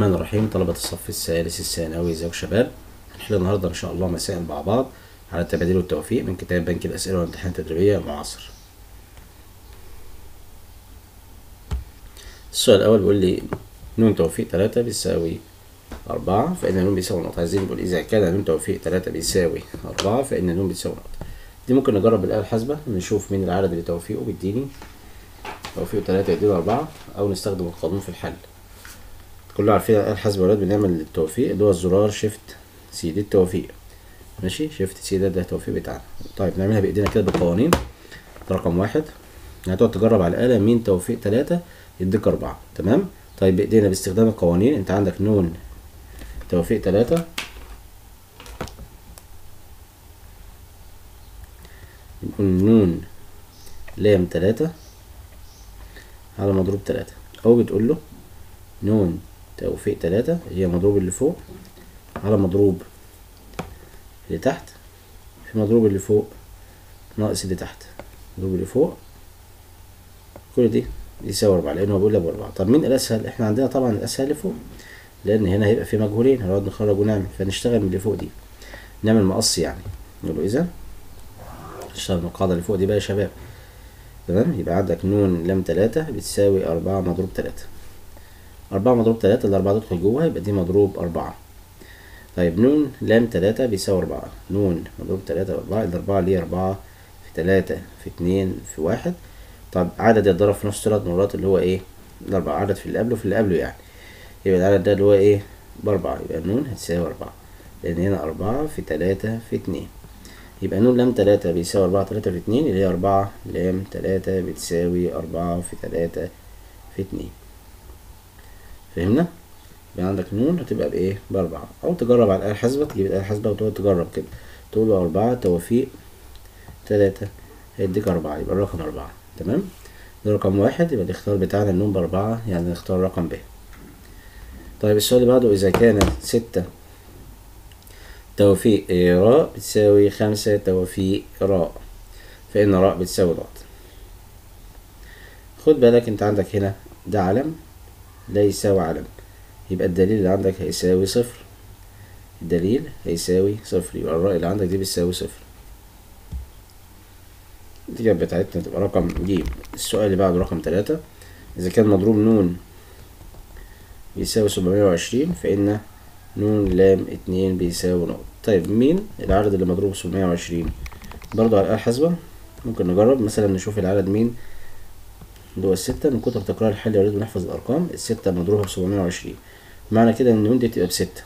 الرحمن الرحيم طلبة الصف الثالث الثانوي ازيكم شباب هنحل النهاردة إن شاء الله مسائل مع بعض على التبادل والتوفيق من كتاب بنك الأسئلة والامتحانات التدريبية معاصر السؤال الأول بيقول لي نون توفيق تلاتة بيساوي أربعة فإن نون بيساوي نقطة عايزين نقول إذا كان نون توفيق تلاتة بيساوي أربعة فإن نون بيساوي نقطة دي ممكن نجرب بالآلة الحاسبة نشوف مين العدد اللي توفيقه بيديني توفيقه تلاتة يدينا أربعة أو نستخدم القانون في الحل كلنا عارفين الآلة الحاسبة يا ولاد بنعمل التوفيق اللي هو الزرار شيفت سي دي التوفيق ماشي شيفت سي ده ده التوفيق بتاعنا طيب نعملها بإيدينا كده بالقوانين رقم واحد هتقعد تجرب على الآلة مين توفيق تلاتة يديك أربعة تمام طيب بإيدينا باستخدام القوانين أنت عندك نون توفيق تلاتة يكون نون لام تلاتة على مضروب تلاتة أو بتقول له نون توفيق تلاتة هي مضروب اللي فوق على مضروب اللي تحت في مضروب اللي فوق ناقص اللي تحت مضروب اللي فوق كل دي يساوي أربعة لأن هو بيقول لك بأربعة طب مين الأسهل؟ إحنا عندنا طبعا الأسهل اللي فوق لأن هنا هيبقى في مجهولين هنقعد نخرج ونعمل فنشتغل من اللي فوق دي نعمل مقص يعني نقول له إذا نشتغل من القاعدة اللي فوق دي بقى يا شباب تمام يبقى عندك نون لام تلاتة بتساوي أربعة مضروب تلاتة أربعة مضروب تلاتة الأربعة تدخل جوه يبقى دي مضروب أربعة طيب نون لام تلاتة بيساوي أربعة نون مضروب تلاتة أربعة الأربعة اللي هي أربعة في تلاتة في اتنين في واحد طب عدد يتضرب في نفس ثلاث مرات اللي هو ايه الأربعة عدد في اللي قبله في اللي قبله يعني يبقى العدد ده اللي هو ايه بأربعة يبقى النون هتساوي أربعة لأن هنا أربعة في تلاتة في اتنين يبقى نون لام تلاتة بيساوي أربعة تلاتة في اتنين اللي هي أربعة لام تلاتة بتساوي أربعة في تلاتة في اتنين فهمنا؟ يبقى عندك نون هتبقى بإيه؟ بأربعة أو تجرب على الآلة الحاسبة تجيب الآلة الحاسبة وتقعد تجرب كده تقول له أربعة توفيق تلاتة هيديك أربعة يبقى الرقم أربعة تمام؟ ده رقم واحد يبقى الاختيار بتاعنا النون بأربعة يعني نختار رقم ب طيب السؤال اللي بعده إذا كان ستة توفيق راء بتساوي خمسة توفيق راء فإن راء بتساوي نقط خد بالك انت عندك هنا ده علم لا يساوي علم يبقى الدليل اللي عندك هيساوي صفر الدليل هيساوي صفر يبقى الراء اللي عندك دي بتساوي صفر الإجابة بتاعتنا تبقى رقم ج السؤال اللي بعده رقم تلاتة إذا كان مضروب نون بيساوي سبعمية وعشرين فإن نون لام اتنين بيساوي نقطة طيب مين العدد اللي مضروب سبعمية وعشرين برضو على الآلة الحاسبة ممكن نجرب مثلا نشوف العدد مين اللي هو الستة من كتر تكرار الحل يا ولاد بنحفظ الأرقام الستة مضروبة بسبعمية وعشرين معنى كده إن النون دي تبقى بستة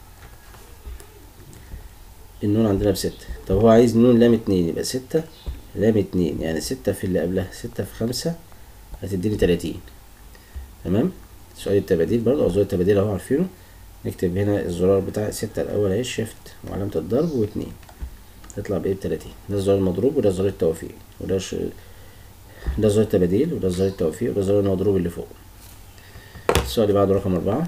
النون عندنا بستة طب هو عايز نون لام اتنين يبقى ستة لام اتنين يعني ستة في اللي قبلها ستة في خمسة هتديني تلاتين تمام سؤال التباديل برضه أو زرار التباديل أهو عارفينه نكتب هنا الزرار بتاع ستة الأول أهي شيفت وعلامة الضرب واتنين تطلع بإيه بتلاتين ده الزرار المضروب وده زرار التوفيق وده ش... ده زرار التباديل وده زرار التوفيق وده زرار المضروب اللي فوق السؤال اللي بعده رقم أربعة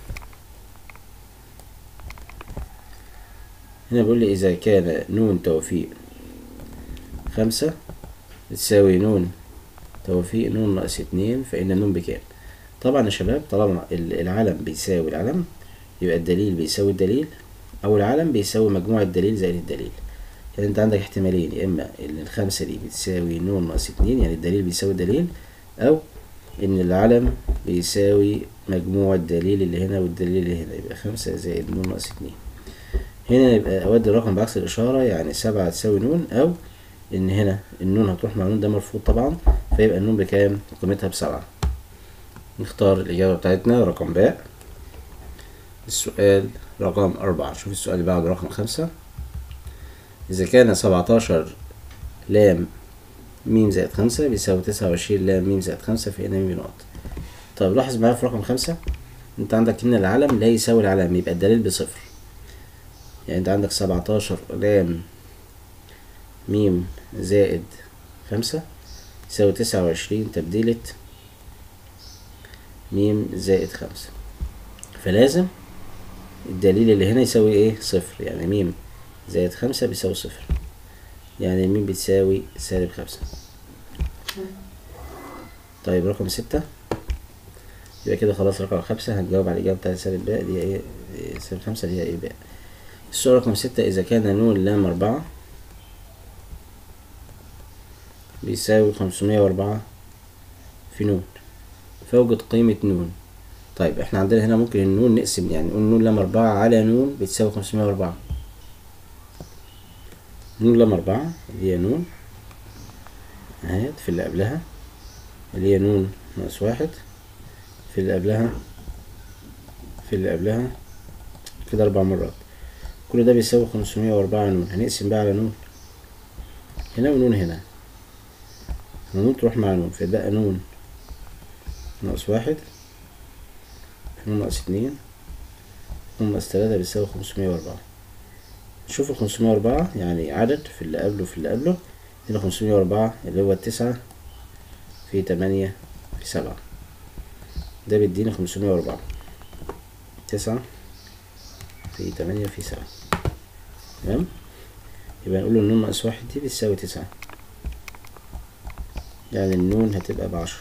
هنا بيقول لي إذا كان نون توفيق خمسة بتساوي نون توفيق نون ناقص اتنين فإن النون بكام طبعا يا شباب طالما العلم بيساوي العلم يبقى الدليل بيساوي الدليل أو العلم بيساوي مجموع الدليل زائد الدليل يعني أنت عندك احتمالين يا إما إن الخمسة دي بتساوي نون ناقص اتنين يعني الدليل بيساوي الدليل أو إن العلم بيساوي مجموع الدليل اللي هنا والدليل اللي هنا يبقى خمسة زائد نون ناقص اتنين هنا يبقى أودي الرقم بعكس الإشارة يعني سبعة تساوي نون أو إن هنا النون هتروح مع نون ده مرفوض طبعا فيبقى النون بكام؟ قيمتها بسبعة نختار الإجابة بتاعتنا رقم باء السؤال رقم أربعة شوف السؤال اللي بعده رقم خمسة إذا كان سبعتاشر لام ميم زائد خمسة بيساوي تسعة وعشرين لام ميم زائد خمسة فإن ميم نقط طب لاحظ معايا في رقم خمسة أنت عندك هنا العلم لا يساوي العلم يبقى الدليل بصفر يعني أنت عندك سبعتاشر لام ميم زائد خمسة يساوي تسعة وعشرين تبديلة ميم زائد خمسة فلازم الدليل اللي هنا يساوي ايه صفر يعني ميم زائد خمسة بيساوي صفر يعني الميم بتساوي سالب خمسة طيب رقم ستة يبقى كده خلاص رقم خمسة هنجاوب على الإجابة بتاعت سالب باء اللي هي إيه إيه، سالب خمسة اللي هي إيه باء السؤال رقم ستة إذا كان نون لام أربعة بيساوي خمسمية وأربعة في نون فوجد قيمة نون طيب احنا عندنا هنا ممكن النون نقسم يعني نقول نون لام أربعة على نون بتساوي خمسمية وأربعة نون لام أربعة اللي هي نون اهيت في اللي قبلها اللي هي نون ناقص واحد في اللي قبلها في اللي قبلها كده أربع مرات كل ده بيساوي خمسمية وأربعة نون هنقسم بقى على نون هنا ونون هنا نون تروح مع نون فيبقى نون ناقص واحد نون ناقص اتنين نون ناقص تلاتة بيساوي خمسمية وأربعة شوف الخمسمية وأربعة يعني عدد في اللي قبله في اللي قبله هنا خمسمية وأربعة اللي هو التسعة في تمانية في سبعة ده بيديني خمسمية وأربعة تسعة في تمانية في سبعة تمام يبقى نقول النون ناقص واحد دي بتساوي تسعة يعني النون هتبقى بعشرة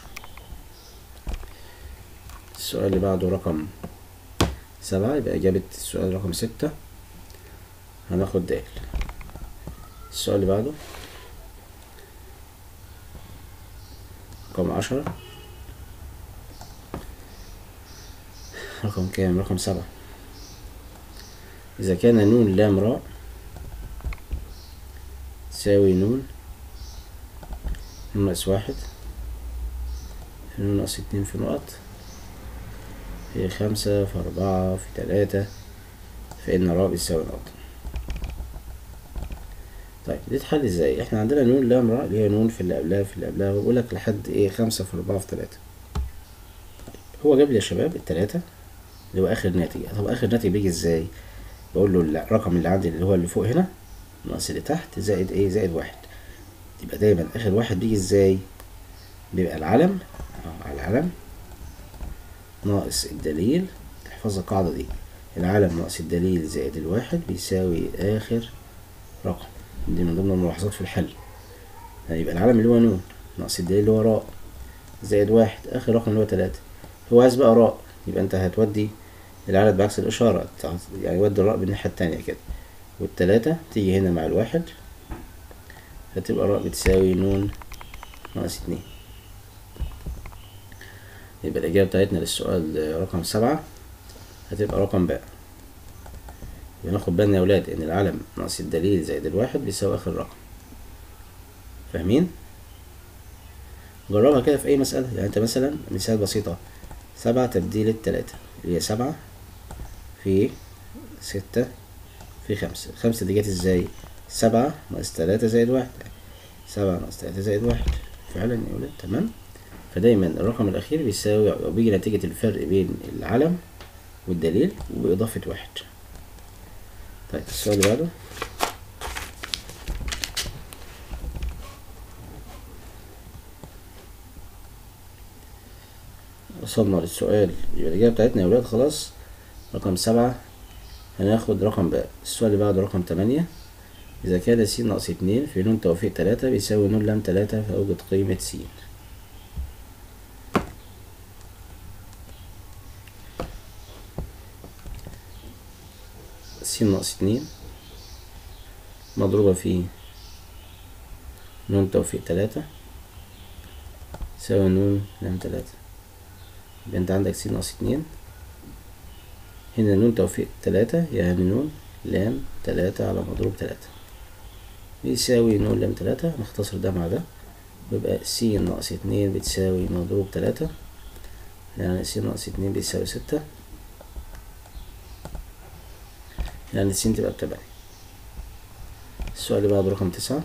السؤال اللي بعده رقم سبعة يبقى إجابة السؤال رقم ستة هناخد دال السؤال اللي بعده رقم عشرة رقم كام رقم سبعة إذا كان نون لام راء تساوي نون نون ناقص واحد في نون ناقص اتنين في نقط في خمسة في أربعة في تلاتة فإن راء بيساوي نقط طيب دي تحل ازاي احنا عندنا نون لام راء اللي هي نون في اللي قبلها في اللي قبلها بقول لك لحد ايه خمسة في أربعة في تلاتة هو جاب لي يا شباب التلاتة اللي هو آخر ناتج طب آخر ناتج بيجي ازاي بقول له الرقم اللي عندي اللي هو اللي فوق هنا ناقص اللي تحت زائد ايه زائد واحد يبقى دايما آخر واحد بيجي ازاي بيبقى العلم اه على العلم ناقص الدليل تحفظ القاعدة دي العلم ناقص الدليل زائد الواحد بيساوي آخر رقم دي من ضمن الملاحظات في الحل يعني يبقى العلم اللي هو نون ناقص الدليل اللي هو راء زائد واحد آخر رقم اللي هو تلاتة هو عايز بقى راء يبقى انت هتودي العدد بعكس الإشارة يعني ودي الراء بالناحية التانية كده والتلاتة تيجي هنا مع الواحد هتبقى راء بتساوي نون ناقص اتنين يبقى الإجابة بتاعتنا للسؤال رقم سبعة هتبقى رقم باء يبقى ناخد بالنا يا ولاد إن العلم ناقص الدليل زائد الواحد بيساوي آخر رقم فاهمين؟ جربها كده في أي مسألة يعني أنت مثلا مثال بسيطة سبعة تبديل التلاتة اللي هي سبعة في ستة في خمسة الخمسة دي جت ازاي؟ سبعة ناقص تلاتة زائد واحد سبعة ناقص تلاتة زائد واحد فعلا يا ولاد تمام فدايما الرقم الأخير بيساوي أو بيجي نتيجة الفرق بين العلم والدليل وإضافة واحد طيب السؤال اللي بعده وصلنا للسؤال يبقى الإجابة بتاعتنا يا ولاد خلاص رقم سبعة هناخد رقم باء السؤال اللي بعده رقم تمانية إذا كان س ناقص اتنين في نون توفيق تلاتة بيساوي نون لام تلاتة فأوجد قيمة س س ناقص اتنين مضروبة في نون توفيق تلاتة تساوي نون لام تلاتة يبقى انت عندك س ناقص اتنين هنا نون توفيق تلاتة يعني نون لام تلاتة على مضروب تلاتة بيساوي نون لام تلاتة نختصر ده مع ده ويبقى س ناقص اتنين بتساوي مضروب تلاتة يعني س ناقص اتنين بيساوي ستة يعني س تبقى بتمانية السؤال اللي بعده رقم تسعة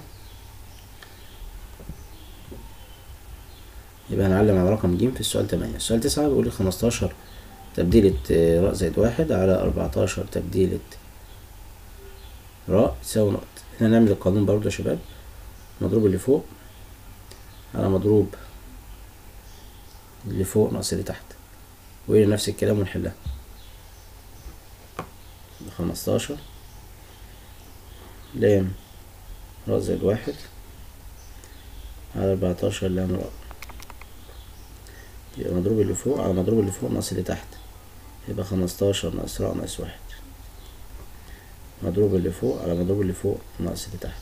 يبقى هنعلم على رقم ج في السؤال تمانية السؤال تسعة بيقول لي خمستاشر تبديلة راء زائد واحد على أربعتاشر تبديلة راء تساوي نقط هنا نعمل القانون برضه يا شباب مضروب اللي فوق على مضروب اللي فوق ناقص اللي تحت وهنا نفس الكلام ونحلها خمستاشر لام راء زائد واحد على أربعتاشر لام راء يبقى مضروب اللي فوق على مضروب اللي فوق ناقص اللي تحت يبقى خمستاشر ناقص راء ناقص واحد مضروب اللي فوق على مضروب اللي فوق ناقص اللي تحت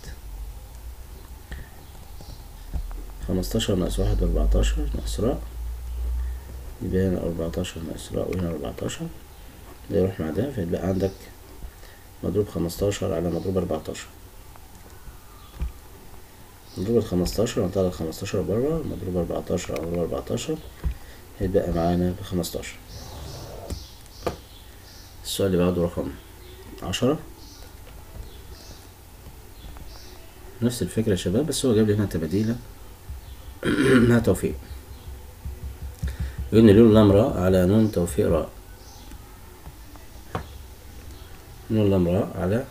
خمستاشر ناقص واحد أربعتاشر ناقص راء يبقى هنا أربعتاشر ناقص راء وهنا أربعتاشر ده يروح مع ده فيتبقى عندك مضروب خمستاشر على مضروب أربعتاشر مضروب الخمستاشر هنطلع الخمستاشر برا مضروب أربعتاشر على مضروب أربعتاشر هيتبقى معانا بخمستاشر السؤال اللي بعده رقم عشرة نفس الفكرة يا شباب بس هو جاب لي هنا تباديلة انها توفيق يقول لون لام راء على نون توفيق راء نون لام راء على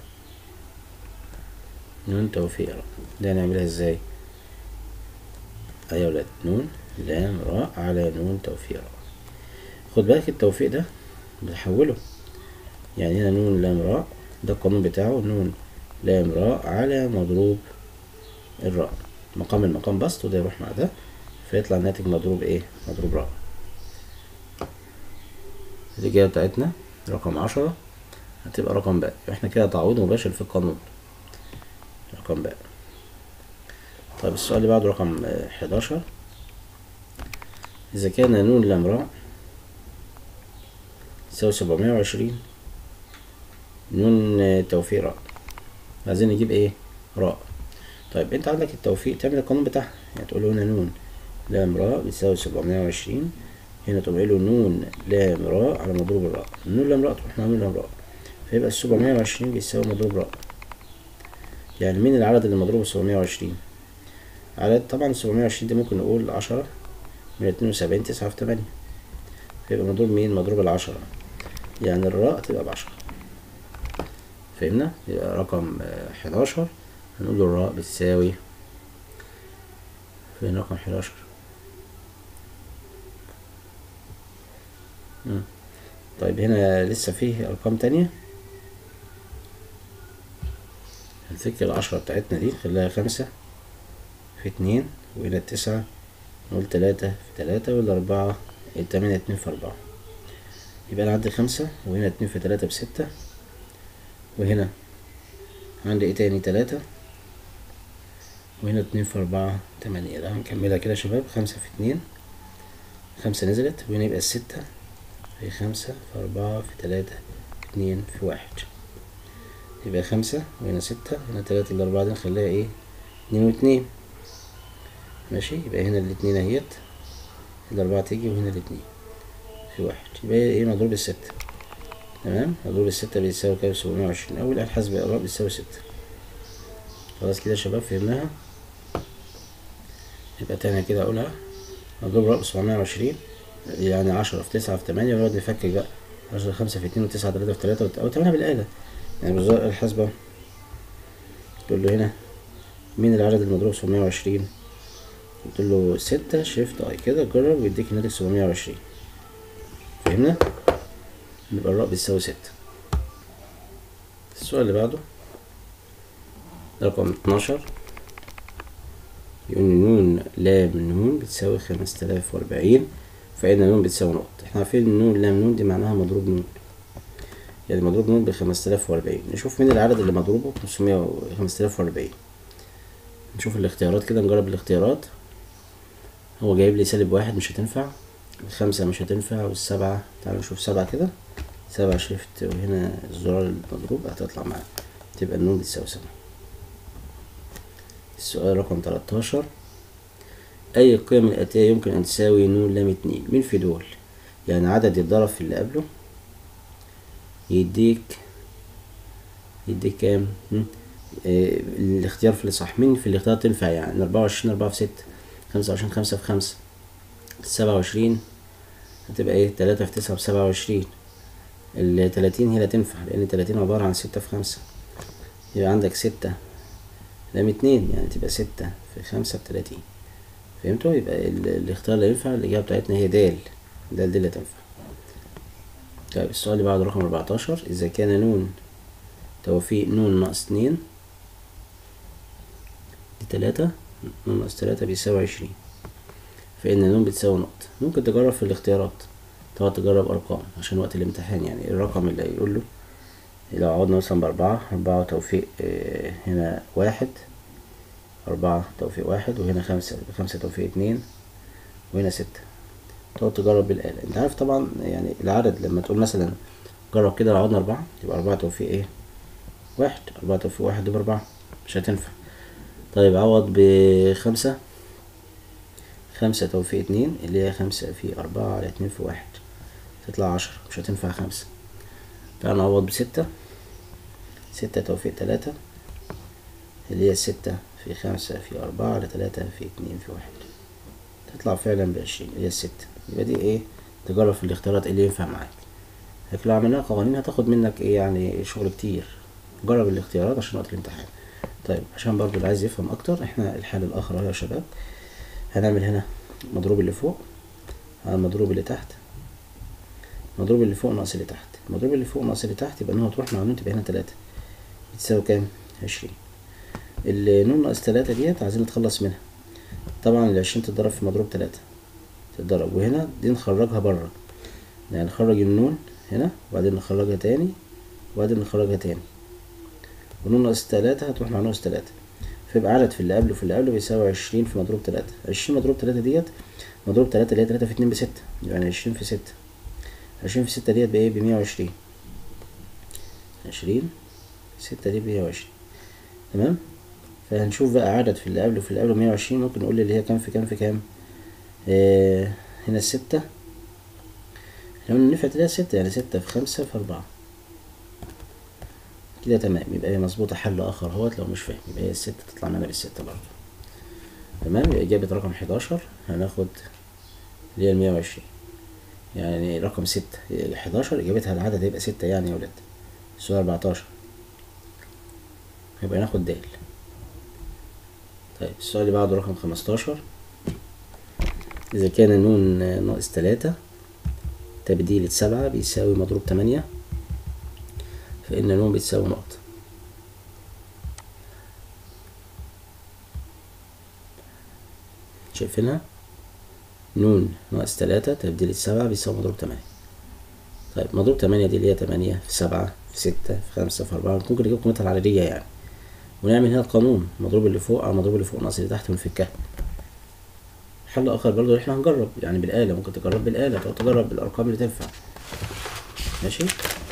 نون توفيق راء ده هنعملها ازاي ايوه يا ولاد نون لام راء على نون توفيق راء خد بالك التوفيق ده بنحوله يعني هنا نون لام راء ده القانون بتاعه نون لام راء على مضروب الراء مقام المقام بسط وده يروح مع ده فيطلع الناتج مضروب ايه مضروب راء الإجابة بتاعتنا رقم عشرة هتبقى رقم باء احنا كده تعويض مباشر في القانون رقم باء طيب السؤال اللي بعده رقم حداشر إذا كان نون لام راء يساوي سبعمية وعشرين نون توفيق راء عايزين نجيب ايه راء طيب انت عندك التوفيق تعمل القانون بتاعها يعني تقول له هنا نون لام راء بتساوي سبعمية وعشرين هنا تقوم قايل له نون لام راء على مضروب الراء نون لام راء تروح مع نون لام راء فيبقى السبعمية وعشرين بيساوي مضروب راء يعني مين العدد اللي مضروب سبعمية وعشرين عدد طبعا سبعمية وعشرين دي ممكن نقول عشرة من اتنين وسبعين تسعة في تمانية فيبقى مضروب مين مضروب العشرة يعني الراء تبقى بعشرة فهمنا يبقى رقم حداشر هنقول له الراء بتساوي فين رقم حداشر طيب هنا لسه فيه أرقام تانية هنفك العشرة بتاعتنا دي نخليها خمسة في اتنين وهنا التسعة نقول تلاتة في تلاتة والأربعة التمانية اتنين في أربعة يبقى أنا عندي خمسة وهنا اتنين في تلاتة بستة وهنا عندي ايه تاني تلاتة وهنا اتنين في أربعة تمانية ده هنكملها كده يا شباب خمسة في اتنين خمسة نزلت وهنا يبقى الستة في خمسة في أربعة في تلاتة في اتنين في واحد يبقى خمسة وهنا ستة هنا تلاتة الأربعة دي نخليها ايه اتنين واتنين ماشي يبقى هنا الاتنين اهيت الأربعة تيجي وهنا الاتنين في واحد يبقى ايه مضروب الستة تمام مضروب الستة بيساوي كام سبعمية وعشرين أول آلة حاسبة إقراب بيساوي ستة خلاص كده يا شباب فهمناها يبقى تاني كده أقولها مضروب رقم سبعمية وعشرين يعني عشرة في تسعة في تمانية ونقعد نفكك بقى عشرة خمسة في اتنين وتسعة تلاتة في تلاتة أو تمانية بالآلة يعني بالظبط الحاسبة تقول له هنا مين العدد المضروب سبعمية وعشرين قلت له ستة شيفت اي كده جرب ويديك الناتج سبعمية وعشرين فهمنا؟ يبقى الراء بتساوي ستة السؤال اللي بعده رقم اتناشر يقول نون لام نون بتساوي خمسة آلاف وأربعين فإن نون بتساوي نقط احنا عارفين ان نون لام نون دي معناها مضروب نون يعني مضروب نون بخمسة آلاف وأربعين نشوف مين العدد اللي مضروبه خمسمية خمسة آلاف وأربعين نشوف الاختيارات كده نجرب الاختيارات هو جايب لي سالب واحد مش هتنفع الخمسة مش هتنفع والسبعة تعالوا نشوف سبعة كده سبعة شيفت وهنا الزرار المضروب هتطلع معانا تبقى النون بتساوي سبعة السؤال رقم تلاتاشر أي القيم الآتية يمكن أن تساوي نون لام اتنين مين في دول يعني عدد يتضرب في اللي قبله يديك يديك كام اه الاختيار في الصح مين في الاختيار تنفع يعني أربعة وعشرين أربعة في ستة خمسة وعشرين خمسة في خمسة سبعة وعشرين هتبقى ايه تلاتة في تسعة بسبعة وعشرين التلاتين هي اللي تنفع لأن تلاتين عبارة عن ستة في خمسة يبقى عندك ستة لام اتنين يعني تبقى ستة في خمسة بتلاتين فهمتوا يبقى الاختيار اللي ينفع الإجابة بتاعتنا هي دال دال دي اللي تنفع طيب السؤال اللي بعده رقم أربعتاشر إذا كان نون توفيق نون ناقص اتنين دي تلاتة نون ناقص تلاتة بيساوي عشرين فإن نون بتساوي نقطة ممكن تجرب في الاختيارات تقعد تجرب أرقام عشان وقت الامتحان يعني الرقم اللي هيقول له لو عوضنا مثلا بأربعة أربعة توفيق آه، هنا واحد أربعة توفيق واحد وهنا خمسة يبقى خمسة توفيق اتنين وهنا ستة تقعد تجرب بالآلة انت عارف طبعا يعني العدد لما تقول مثلا جرب كده لو عوضنا أربعة يبقى أربعة توفيق ايه واحد أربعة توفيق واحد يبقى أربعة مش هتنفع طيب عوض بخمسة خمسة توفيق اتنين اللي هي خمسة في أربعة على اتنين في واحد تطلع عشرة مش هتنفع خمسة تعال نعوض بستة ستة توفيق تلاتة اللي هي ستة في خمسة في أربعة على تلاتة في اتنين في واحد تطلع فعلا بعشرين اللي هي الستة يبقى دي ايه تجرب في الاختيارات ايه اللي ينفع معاك لكن لو عملناها قوانين هتاخد منك ايه يعني شغل كتير جرب الاختيارات عشان وقت الامتحان طيب عشان برضو اللي عايز يفهم اكتر احنا الحل الاخر اهو يا شباب هنعمل هنا مضروب اللي فوق على المضروب اللي تحت المضروب اللي فوق ناقص اللي تحت المضروب اللي فوق ناقص اللي تحت يبقى نون هتروح مع نون تبقى هنا تلاتة بتساوي كام عشرين النون ناقص تلاتة ديت عايزين نتخلص منها طبعا العشرين تتضرب في مضروب تلاتة تتضرب وهنا دي نخرجها بره يعني نخرج النون هنا وبعدين نخرجها تاني وبعدين نخرجها تاني ونون ناقص تلاتة هتروح مع ناقص تلاتة فيبقى عدد في اللي قبله وفي اللي قبله بيساوي عشرين في مضروب تلاتة عشرين مضروب تلاتة ديت مضروب تلاتة اللي هي تلاتة في اتنين بستة يعني عشرين في ستة عشرين في ستة ديت بإيه بمية وعشرين عشرين ستة دي بمية وعشرين تمام فهنشوف بقى عدد في اللي قبله وفي اللي قبله مية وعشرين ممكن نقول اللي هي كام في كام في كام آه هنا الستة احنا قلنا نفعت اللي هي ستة يعني ستة في خمسة في أربعة كده تمام يبقى هي مظبوطة حل آخر اهوت لو مش فاهم يبقى هي الستة تطلع معانا بالستة برضه تمام يبقى إجابة رقم حداشر هناخد اللي هي المية وعشرين يعني رقم ستة حداشر إجابتها العدد هيبقى ستة يعني يا ولاد السؤال أربعتاشر يبقى ناخد دال طيب السؤال اللي بعده رقم خمستاشر إذا كان النون ناقص تلاتة تبديل سبعة بيساوي مضروب تمانية فإن النون بتساوي نقطة شايفينها نون ناقص تلاتة تبديل سبعة بيساوي مضروب تمانية طيب مضروب تمانية دي اللي هي تمانية في سبعة في ستة في خمسة في أربعة ممكن نجيب قيمتها العددية يعني ونعمل هنا القانون المضروب اللي فوق على المضروب اللي فوق ناقص اللي تحت ونفكها حل آخر برضه احنا هنجرب يعني بالآلة ممكن تجرب بالآلة أو تجرب بالأرقام اللي تنفع ماشي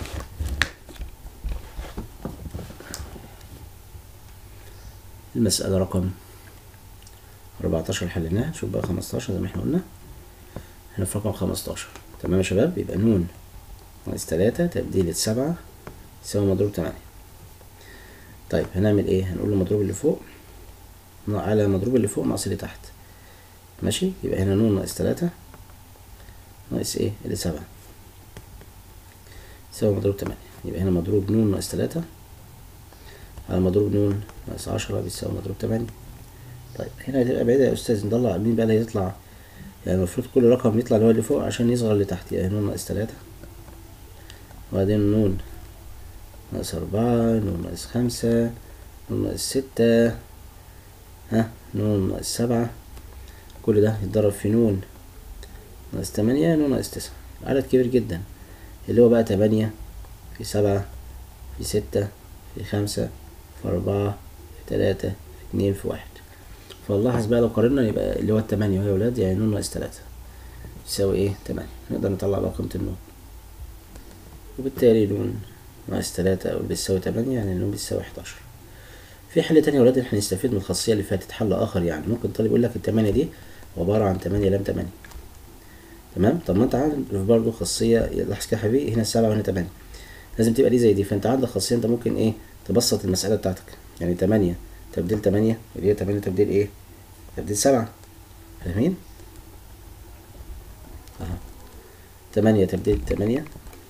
المسألة رقم أربعتاشر حليناها نشوف بقى خمستاشر زي ما احنا قلنا هنا في رقم خمستاشر تمام يا شباب يبقى نون ناقص تلاتة تبديل سبعة يساوي مضروب تمانية طيب هنعمل ايه هنقول المضروب اللي فوق على المضروب اللي فوق ناقص اللي تحت ماشي يبقى هنا نون ناقص تلاتة ناقص ايه اللي سبعة يساوي مضروب تمانية يبقى هنا مضروب نون ناقص تلاتة على مضروب نون ناقص عشرة بيساوي مضروب تمانية طيب هنا هتبقى بعيدة يا أستاذ نطلع مين بقى اللي هيطلع يعني المفروض كل رقم يطلع اللي هو اللي فوق عشان يصغر اللي تحت يعني نون ناقص تلاتة وبعدين نون ناقص أربعة نون ناقص خمسة نون ناقص ستة ها نون ناقص سبعة كل ده يتضرب في نون ناقص تمانية نون ناقص تسعة عدد كبير جدا اللي هو بقى تمانية في سبعة في ستة في خمسة في أربعة في تلاتة في اتنين في واحد فنلاحظ بقى لو قارنا يبقى اللي هو التمانية وهي ولاد يعني نون ناقص تلاتة يساوي ايه تمانية نقدر نطلع بقى قيمة النون وبالتالي نون ناقص تلاتة أو بتساوي تمانية يعني النون بتساوي حداشر في حل تاني يا ولاد احنا نستفيد من الخاصية اللي فاتت حل آخر يعني ممكن طالب يقول لك التمانية دي عبارة عن تمانية لام تمانية تمام طب ما انت عارف برضه خاصية لاحظ كده يا حبيبي هنا سبعة وهنا تمانية لازم تبقى دي زي دي فانت عندك خاصية انت ممكن ايه تبسط المسألة بتاعتك يعني تمانية تبديل تمانية اللي هي تمانية تبديل ايه تبديل سبعة فاهمين اهو تمانية تبديل تمانية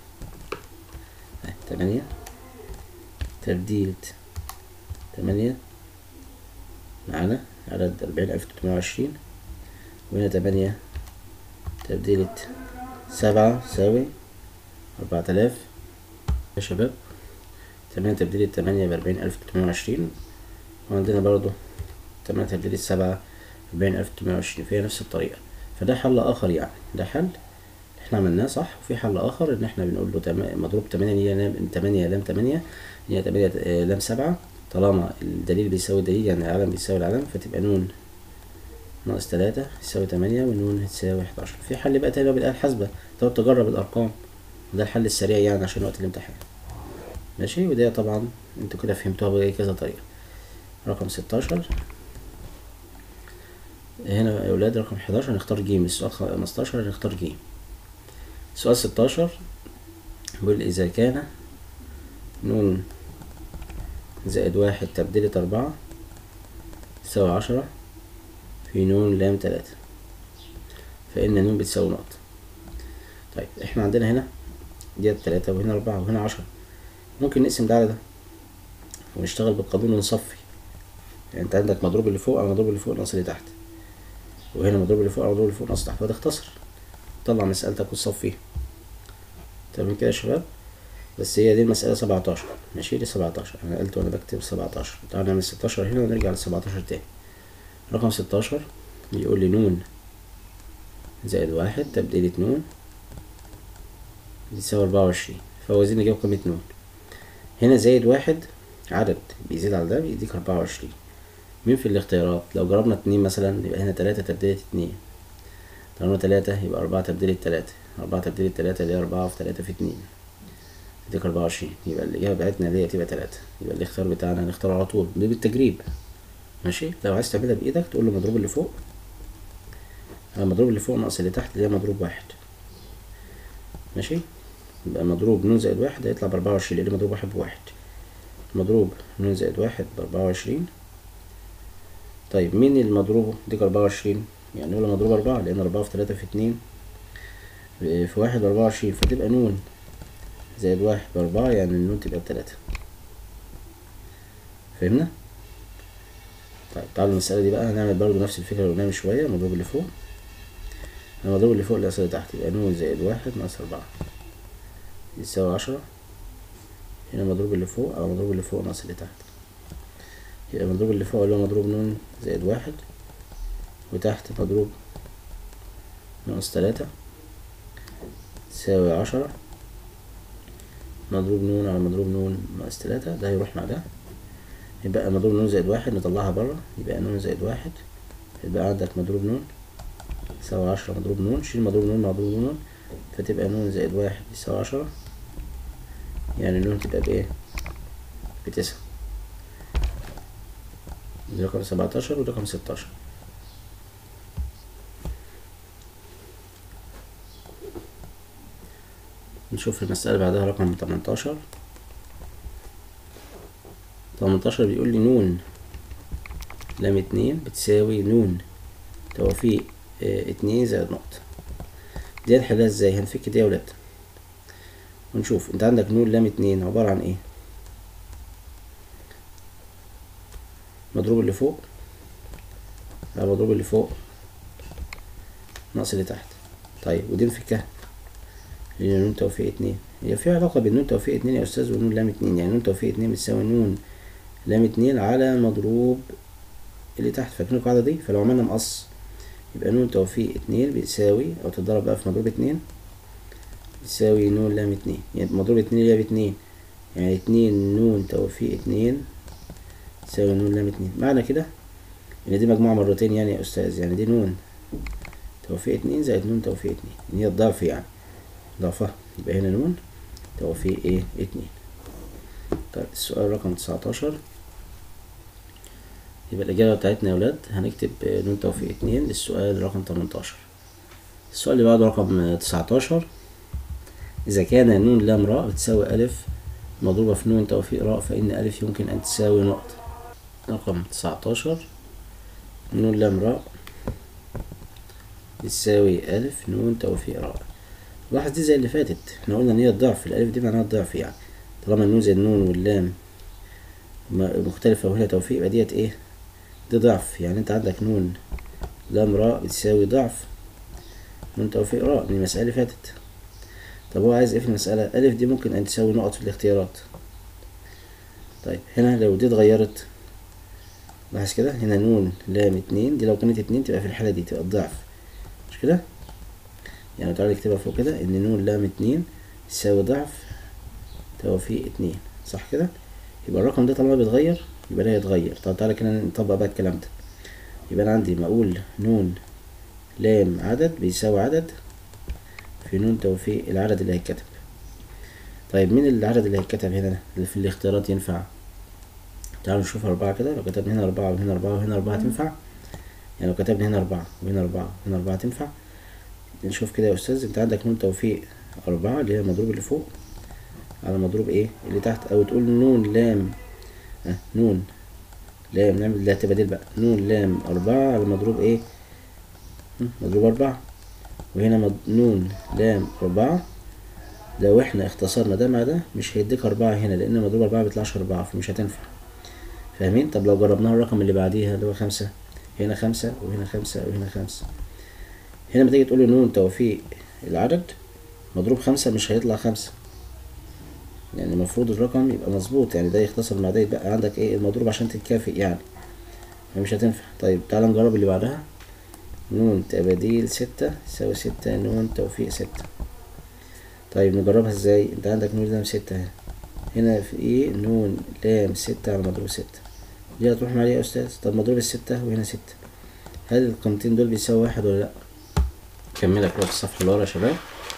تمانية تبديل تمانية معانا عدد أربعين ألف تلتمية وعشرين وهنا تمانية تبديلة سبعة تساوي أربعة آلاف يا شباب تمانية تبديلة تمانية بأربعين ألف تلتمية وعشرين وعندنا برضو تمانية تبديلة سبعة أربعين ألف تلتمية وعشرين فهي نفس الطريقة فده حل اخر يعني ده حل احنا عملناه صح وفي حل اخر ان احنا بنقول له تم- مضروب 8 هي لام 8 لام 8 هي 8 آه، لام 7 طالما الدليل بيساوي الدليل يعني العلم بيساوي العلم فتبقى نون ناقص 3 يساوي 8 ونون هتساوي 11 في حل بقى تاني اللي هو بالآلة الحاسبة تقعد تجرب الأرقام ده الحل السريع يعني عشان وقت الامتحان ماشي وده طبعا انتوا كده فهمتوها بكذا طريقة رقم 16 هنا يا أولاد رقم 11 هنختار جيم السؤال 15 هنختار جيم سؤال 16 بيقول إذا كان نون زائد واحد تبديلة أربعة تساوي عشرة في نون لام تلاتة فإن نون بتساوي نقطة طيب احنا عندنا هنا ديت تلاتة وهنا أربعة وهنا عشرة ممكن نقسم ده على ده ونشتغل بالقانون ونصفي يعني انت عندك مضروب اللي فوق على مضروب اللي فوق ناقص اللي تحت وهنا مضروب اللي فوق على مضروب اللي فوق ناقص تحت فتختصر طلع مسألتك وتصفيها تمام كده يا شباب بس هي دي المسألة سبعتاشر ماشي دي سبعتاشر أنا قلت وأنا بكتب سبعتاشر تعالى نعمل ستاشر هنا ونرجع لسبعتاشر تاني رقم ستاشر بيقول لي نون زائد واحد تبديلة نون يساوي أربعة وعشرين فهو عايزين نجيب قيمة نون هنا زائد واحد عدد بيزيد على ده بيديك أربعة وعشرين مين في الاختيارات لو جربنا اتنين مثلا يبقى هنا تلاتة تبديلة اتنين طالما تلاتة يبقى أربعة تبديلة تلاتة أربعة تبديلة تلاتة اللي هي أربعة في تلاتة في اتنين يديك أربعة وعشرين يبقى الإجابة بتاعتنا اللي هي تبقى تلاتة يبقى الاختيار بتاعنا هنختاره على طول بالتجريب ماشي لو عايز تعملها بإيدك تقول له مضروب اللي فوق على المضروب اللي فوق ناقص اللي تحت اللي هي مضروب واحد ماشي يبقى مضروب نون زائد واحد هيطلع بأربعة وعشرين لأن مضروب واحد بواحد مضروب نون زائد واحد بأربعة وعشرين طيب مين المضروب ديك أربعة وعشرين يعني نقول مضروب أربعة لأن أربعة في تلاتة في اتنين في واحد بأربعة وعشرين فتبقى نون زائد واحد بأربعة يعني النون تبقى بتلاتة فهمنا؟ طيب تعالوا المسألة دي بقى هنعمل برضو نفس الفكرة اللي قلناها من شوية المضروب اللي فوق المضروب اللي فوق اللي اللي تحت يبقى نون زائد واحد ناقص أربعة يساوي عشرة هنا المضروب اللي فوق على المضروب اللي فوق ناقص اللي تحت يبقى المضروب اللي فوق اللي هو مضروب نون زائد واحد وتحت مضروب ناقص تلاتة تساوي عشرة مضروب نون على مضروب نون ناقص تلاتة ده هيروح مع ده يبقى مضروب نون زائد واحد نطلعها برا يبقى نون زائد واحد يبقى عندك مضروب نون يساوي عشرة مضروب نون شيل مضروب نون مع مضروب نون فتبقى نون زائد واحد يساوي عشرة يعني نون تبقى بإيه؟ بتسعة دي رقم سبعتاشر ورقم ستاشر نشوف المسألة بعدها رقم تمنتاشر تمنتاشر بيقول لي نون لام اتنين بتساوي نون توافيق اه اتنين زائد نقطة دي هنحلها ازاي هنفك دي يا ولاد ونشوف انت عندك نون لام اتنين عبارة عن ايه مضروب اللي فوق على مضروب اللي فوق ناقص اللي تحت طيب ودي نفكها هي نون توفيق اتنين هي في علاقة بين نون توفيق اتنين يا أستاذ ونون لام اتنين يعني نون توفيق اتنين بتساوي نون لام اتنين على مضروب اللي تحت فاكرين القاعدة دي فلو عملنا مقص يبقى نون توفيق اتنين بتساوي أو تتضرب بقى في مضروب اتنين بتساوي نون لام اتنين يعني مضروب اتنين اللي هي باتنين يعني اتنين نون توفيق اتنين تساوي نون لام اتنين معنى كده إن دي مجموعة مرتين يعني يا أستاذ يعني دي نون توفيق اتنين زائد نون توفيق اتنين إن هي الضعف يعني ضعفها يبقى هنا نون توفيق ايه اتنين طيب السؤال رقم تسعتاشر يبقى الإجابة بتاعتنا يا ولاد هنكتب نون توفيق اتنين للسؤال رقم تمنتاشر السؤال اللي بعده رقم تسعتاشر إذا كان نون لام راء بتساوي ألف مضروبة في نون توفيق راء فإن ألف يمكن أن تساوي نقطة رقم تسعتاشر نون لام راء بتساوي ألف نون توفيق راء لاحظ دي زي اللي فاتت احنا قلنا ان هي الضعف الالف دي معناها الضعف يعني طالما النون زي النون واللام مختلفة وهنا توفيق يبقى ديت ايه دي ضعف يعني انت عندك نون لام راء بتساوي ضعف نون توفيق راء من المسألة اللي فاتت طب هو عايز ايه في المسألة ألف دي ممكن أن تساوي نقط في الاختيارات طيب هنا لو دي اتغيرت لاحظ كده هنا نون لام اتنين دي لو كانت اتنين تبقى في الحالة دي تبقى الضعف كده يعني تعالى نكتبها فوق كده ان نون لام اتنين يساوي ضعف توفيق اتنين صح كده يبقى الرقم ده طالما بيتغير يبقى ده هيتغير طب تعالى كده نطبق بقى الكلام ده يبقى انا عندي ما اقول نون لام عدد بيساوي عدد في نون توفيق العدد اللي هيتكتب طيب مين العدد اللي هيتكتب هنا اللي في الاختيارات ينفع تعالوا نشوف أربعة كده لو كتبنا هنا أربعة وهنا أربعة وهنا أربعة تنفع يعني لو كتبنا هنا أربعة وهنا أربعة وهنا أربعة تنفع نشوف كده يا أستاذ أنت عندك نون توفيق أربعة اللي هي المضروب اللي فوق على مضروب إيه اللي تحت أو تقول نون لام آه نون لام نعمل ده تبديل بقى نون لام أربعة على مضروب إيه مضروب أربعة وهنا مض... نون لام أربعة لو احنا اختصرنا ده مع ده مش هيديك أربعة هنا لأن مضروب أربعة بيطلعش أربعة فمش هتنفع فاهمين طب لو جربناها الرقم اللي بعديها اللي هو خمسة هنا خمسة وهنا خمسة وهنا خمسة هنا لما تيجي تقول نون توفيق العدد مضروب خمسة مش هيطلع خمسة يعني المفروض الرقم يبقى مظبوط يعني ده يختصر مع ده يبقى عندك ايه المضروب عشان تتكافئ يعني فمش هتنفع طيب تعال نجرب اللي بعدها نون تباديل ستة يساوي ستة نون توفيق ستة طيب نجربها ازاي انت عندك نون لام ستة اهي هنا في ايه نون لام ستة على مضروب ستة دي هتروح مع يا استاذ طب مضروب الستة وهنا ستة هل القيمتين دول بيساوي واحد ولا لا كملها كده في الصفحة اللي ورا يا شباب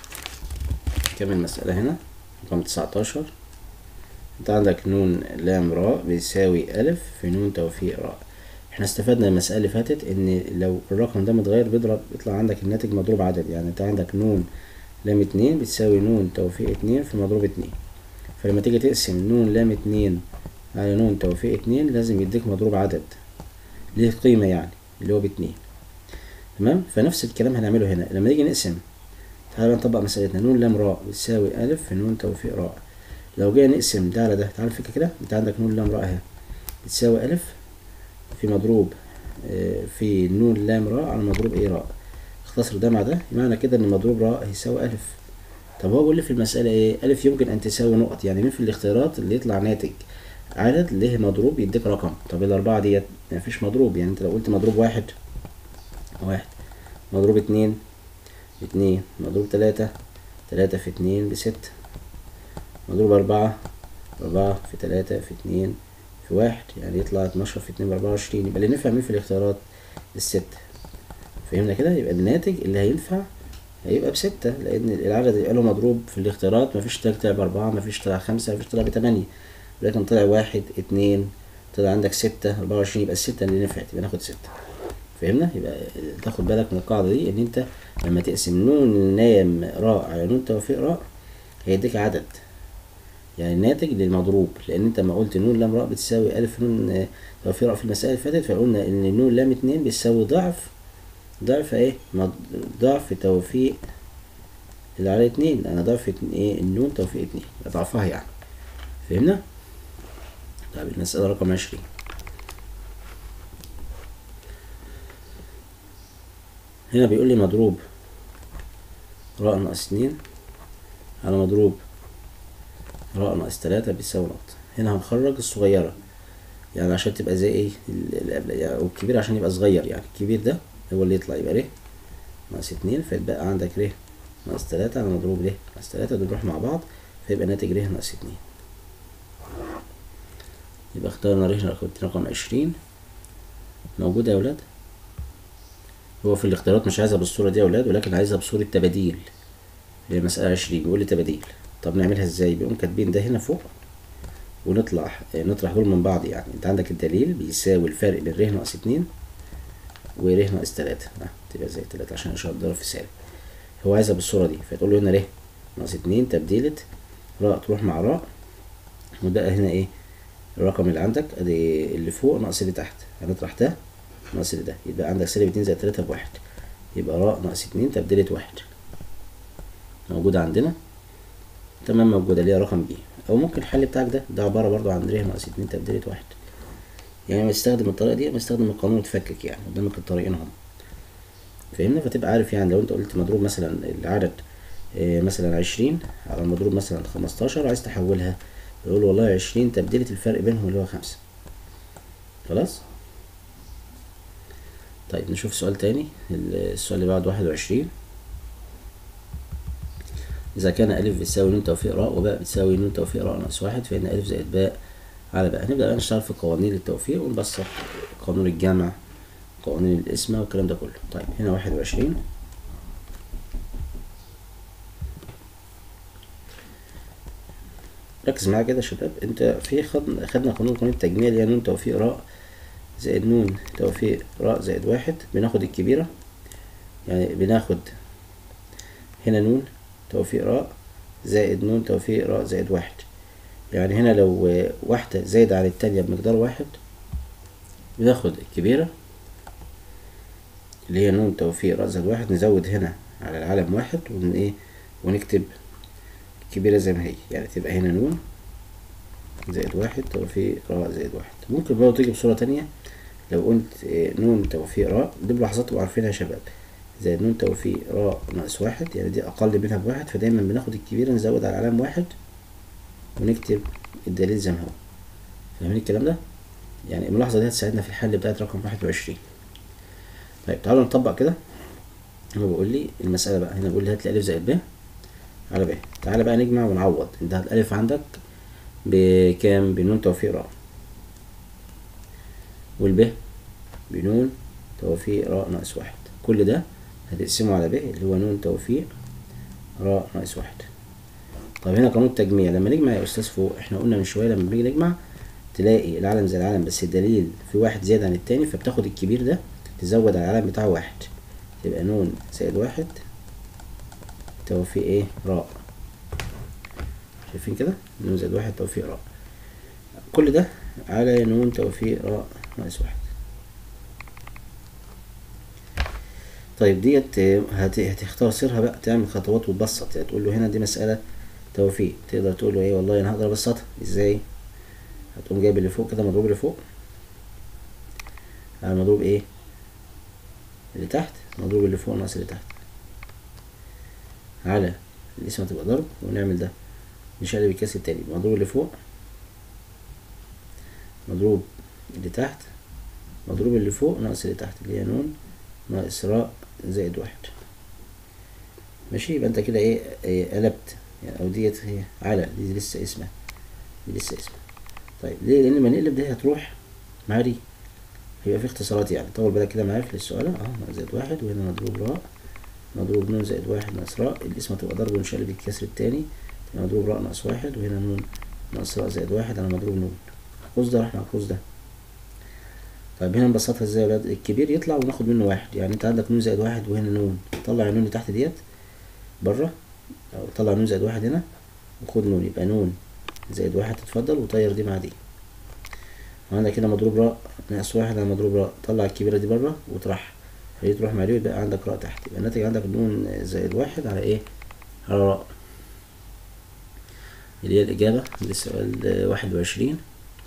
كمل المسألة هنا رقم تسعتاشر انت عندك نون لام راء بيساوي ألف في نون توفيق راء احنا استفدنا المسألة اللي فاتت ان لو الرقم ده متغير بيضرب يطلع عندك الناتج مضروب عدد يعني انت عندك نون لام اتنين بتساوي نون توفيق اتنين في مضروب اتنين فلما تيجي تقسم نون لام اتنين على نون توفيق اتنين لازم يديك مضروب عدد ليه قيمة يعني اللي هو باتنين تمام فنفس الكلام هنعمله هنا لما نيجي نقسم تعالى بقى نطبق مسألتنا نون لام راء بتساوي ألف في نون توفيق راء لو جينا نقسم ده على ده تعالى الفكرة كده انت عندك نون لام راء اهي بتساوي ألف في مضروب في نون لام راء على مضروب ايه راء اختصر ده مع ده معنى كده ان مضروب راء هيساوي ألف طب هو بيقول لي في المسألة ايه ألف يمكن أن تساوي نقط يعني مين في الاختيارات اللي يطلع ناتج عدد له مضروب يديك رقم طب الأربعة ديت مفيش مضروب يعني انت لو قلت مضروب واحد واحد مضروب اتنين اتنين مضروب تلاتة تلاتة في اتنين بستة مضروب أربعة أربعة في تلاتة في اتنين في واحد يعني يطلع اتناشر في اتنين بأربعة وعشرين يبقى اللي نفع مين في الاختيارات الستة فهمنا كده يبقى الناتج اللي هينفع هيبقى بستة لأن العدد اللي له مضروب في الاختيارات مفيش طلع بأربعة مفيش طلع خمسة مفيش طلع بتمانية لكن طلع واحد اتنين طلع عندك ستة أربعة وعشرين يبقى الستة اللي نفعت يبقى ناخد ستة فهمنا يبقى تاخد بالك من القاعدة دي إن أنت لما تقسم نون نام راء على نون توفيق راء هيديك عدد يعني الناتج للمضروب لأن أنت لما قلت نون لام راء بتساوي ألف نون توفيق راء في المسألة اللي فاتت فقلنا إن نون لام اتنين بيساوي ضعف ضعف ايه ضعف توفيق اللي على اتنين انا ضعف ايه النون توفيق اتنين ضعفها يعني فهمنا طيب المسألة رقم عشرين هنا بيقول لي مضروب راء ناقص اتنين على مضروب راء ناقص تلاتة بيساوي نقطة هنا هنخرج الصغيرة يعني عشان تبقى زي ايه والكبير عشان يبقى صغير يعني الكبير ده هو اللي يطلع يبقى ر ناقص اتنين فيتبقى عندك ر ناقص تلاتة على مضروب ر ناقص تلاتة دول يروحوا مع بعض فيبقى ناتج ر ناقص اتنين يبقى اخترنا ر رقم عشرين موجودة يا ولاد هو في الاختيارات مش عايزها بالصورة دي يا ولاد ولكن عايزها بصورة تباديل اللي هي مسألة عشرين بيقول لي تباديل طب نعملها ازاي بيقوم كاتبين ده هنا فوق ونطلع نطرح دول من بعض يعني انت عندك الدليل بيساوي الفرق بين ر ناقص اتنين ور ناقص تلاتة اه تبقى زي تلاتة عشان اشرح ضرب في سالب هو عايزها بالصورة دي فتقول له هنا ر ناقص اتنين تبديلة راء تروح مع راء وبقى هنا ايه الرقم اللي عندك ادي اللي فوق ناقص اللي تحت هنطرح ده ناقص اللي ده يبقى عندك سالب اتنين زائد تلاتة بواحد يبقى راء ناقص اتنين تبديلة واحد موجودة عندنا تمام موجودة اللي هي رقم بي او ممكن الحل بتاعك ده ده عبارة برضو عن ر ناقص اتنين تبديلة واحد يعني ما تستخدم الطريقة دي ما تستخدم القانون وتفكك يعني قدامك الطريقين هم فهمنا فتبقى عارف يعني لو انت قلت مضروب مثلا العدد اه مثلا عشرين على مضروب مثلا خمستاشر عايز تحولها يقول والله عشرين تبديلة الفرق بينهم اللي هو خمسة خلاص طيب نشوف سؤال تاني السؤال اللي بعد واحد وعشرين إذا كان ألف بتساوي نون توفيق راء وباء بتساوي نون توفيق راء ناقص واحد فإن ألف زائد باء على باء هنبدأ بقى نشتغل في قوانين التوفيق ونبسط قانون الجمع قوانين القسمة والكلام ده كله طيب هنا واحد وعشرين ركز معايا كده يا شباب انت في خدنا خدنا قانون قانون التجميع اللي هي نون توفيق راء زائد نون توفيق راء زائد واحد بناخد الكبيرة يعني بناخد هنا نون توفيق راء زائد نون توفيق راء زائد واحد يعني هنا لو واحدة زايدة عن التانية بمقدار واحد بناخد الكبيرة اللي هي نون توفيق راء زائد واحد نزود هنا على العلم واحد ون ايه ونكتب الكبيرة زي ما هي يعني تبقى هنا نون زائد واحد توفيق راء زائد واحد ممكن برضه تيجي بصورة تانية لو قلت نون توفيق راء دي ملاحظات تبقوا عارفينها يا شباب زائد نون توفيق راء ناقص واحد يعني دي أقل منها بواحد فدايما بناخد الكبيرة نزود على العلم واحد ونكتب الدليل زي ما هو فاهمين الكلام ده؟ يعني الملاحظة دي هتساعدنا في الحل بتاعت رقم واحد وعشرين طيب تعالوا نطبق كده هو بيقول لي المسألة بقى هنا بيقول لي هات لي ألف زائد ب على ب تعالى بقى نجمع ونعوض انت الألف عندك بكام بنون توفيق راء والب بنون توفيق راء ناقص واحد كل ده هتقسمه على ب اللي هو نون توفيق راء ناقص واحد طب هنا قانون التجميع لما نجمع يا أستاذ فوق احنا قلنا من شوية لما بنيجي نجمع تلاقي العلم زي العلم بس الدليل في واحد زيادة عن التاني فبتاخد الكبير ده تزود على العلم بتاعه واحد تبقى نون زائد واحد توفيق ايه راء شايفين كده نون زائد واحد توفيق راء كل ده على نون توفيق راء ناقص واحد طيب ديت هت... هتختصرها بقى تعمل خطوات وتبسط يعني تقول له هنا دي مسألة توفيق تقدر تقول له ايه والله انا هقدر ابسطها ازاي هتقوم جايب اللي فوق كده مضروب اللي فوق على مضروب ايه اللي تحت مضروب اللي فوق ناقص اللي تحت على الاسم هتبقى ضرب ونعمل ده نشقلب الكاس التاني مضروب اللي فوق مضروب اللي تحت مضروب اللي فوق ناقص اللي تحت اللي هي نون ناقص راء زائد واحد ماشي يبقى انت كده ايه, إيه قلبت يعني او ديت هي على دي لسه اسمها دي لسه اسمها طيب ليه لان لما نقلب دي هتروح مع دي هيبقى في اختصارات يعني طول بالك كده معايا في السؤال اه زائد واحد وهنا مضروب راء مضروب نون زائد واحد ناقص راء الاسم هتبقى ضرب ونشقلب الكسر التاني مضروب راء ناقص واحد وهنا نون ناقص راء زائد واحد على مضروب نون القوس ده راح مع القوس ده طيب هنا نبسطها ازاي يا ولاد الكبير يطلع وناخد منه واحد يعني انت عندك نون زائد واحد وهنا نون طلع النون اللي تحت ديت بره او طلع نون زائد واحد هنا وخد نون يبقى نون زائد واحد تتفضل وطير دي مع دي وعندك هنا مضروب راء ناقص واحد على مضروب راء طلع الكبيرة دي بره وتروح هي تروح مع دي ويبقى عندك راء تحت يبقى الناتج عندك نون زائد واحد على ايه على راء اللي هي الإجابة للسؤال واحد وعشرين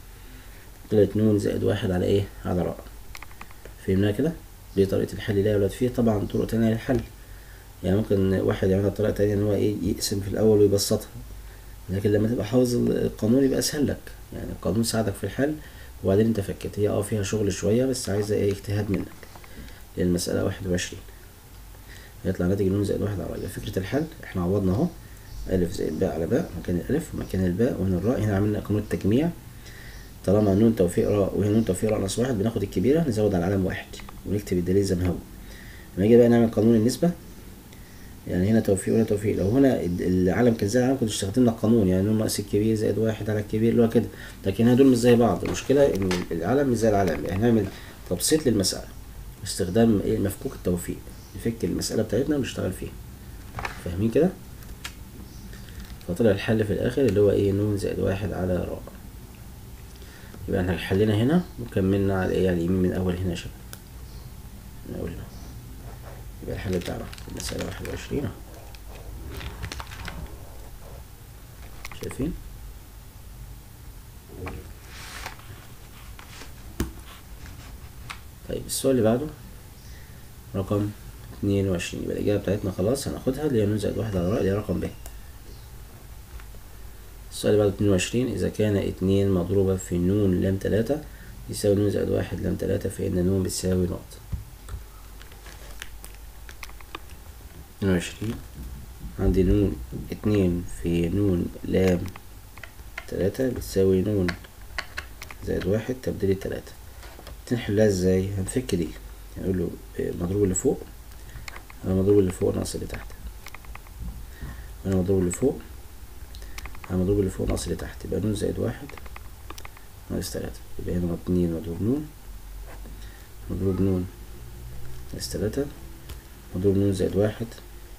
طلعت نون زائد واحد على ايه على راء فهمناها كده دي طريقة الحل لا يا ولاد فيه طبعا طرق تانية للحل يعني ممكن واحد يعملها بطريقة تانية ان هو ايه يقسم في الأول ويبسطها لكن لما تبقى حافظ القانون يبقى أسهل لك يعني القانون ساعدك في الحل وبعدين انت فكت هي اه فيها شغل شوية بس عايزة ايه اجتهاد منك لأن المسألة واحد وعشرين هيطلع ناتج نون زائد واحد على راء فكرة الحل احنا عوضنا اهو ألف زائد باء على باء مكان الألف ومكان الباء وهنا الراء هنا عملنا قانون التجميع طالما نون توفيق راء وهي نون توفيق راء ناقص واحد بناخد الكبيرة نزود على العلم واحد ونكتب الدليل زي ما هو لما نيجي بقى نعمل قانون النسبة يعني هنا توفيق وهنا توفيق لو هنا العلم كان زي العلم كنت استخدمنا القانون يعني نون ناقص الكبير زائد واحد على الكبير اللي هو كده لكن هنا دول مش زي بعض المشكلة إن العلم مش زي العلم يعني نعمل تبسيط للمسألة باستخدام ايه مفكوك التوفيق نفك المسألة بتاعتنا ونشتغل فيها فاهمين كده؟ فطلع الحل في الآخر اللي هو ايه نون زائد واحد على راء يبقى احنا حلينا هنا وكملنا على ايه على اليمين من أول هنا يا شباب من أول هنا يبقى الحل بتاعنا المسألة واحد وعشرين اهو شايفين؟ طيب السؤال اللي بعده رقم اتنين وعشرين يبقى الإجابة بتاعتنا خلاص هناخدها اللي هي نون زائد واحد على راء اللي هي رقم ب السؤال اللي بعده اتنين وعشرين إذا كان اتنين مضروبة في نون لام تلاتة يساوي نون زائد واحد لام تلاتة فإن نون بتساوي نقطة اتنين وعشرين عندي نون اتنين في نون لام تلاتة بتساوي نون زائد واحد تبديل تلاتة تنحلها ازاي هنفك دي هنقول له المضروب اللي فوق على المضروب اللي فوق ناقص اللي تحت هنا المضروب اللي فوق على المضروب اللي فوق ناقص اللي تحت يبقى نون زائد واحد ناقص تلاتة يبقى هنا اتنين مضروب نون مضروب نون ناقص تلاتة مضروب نون زائد واحد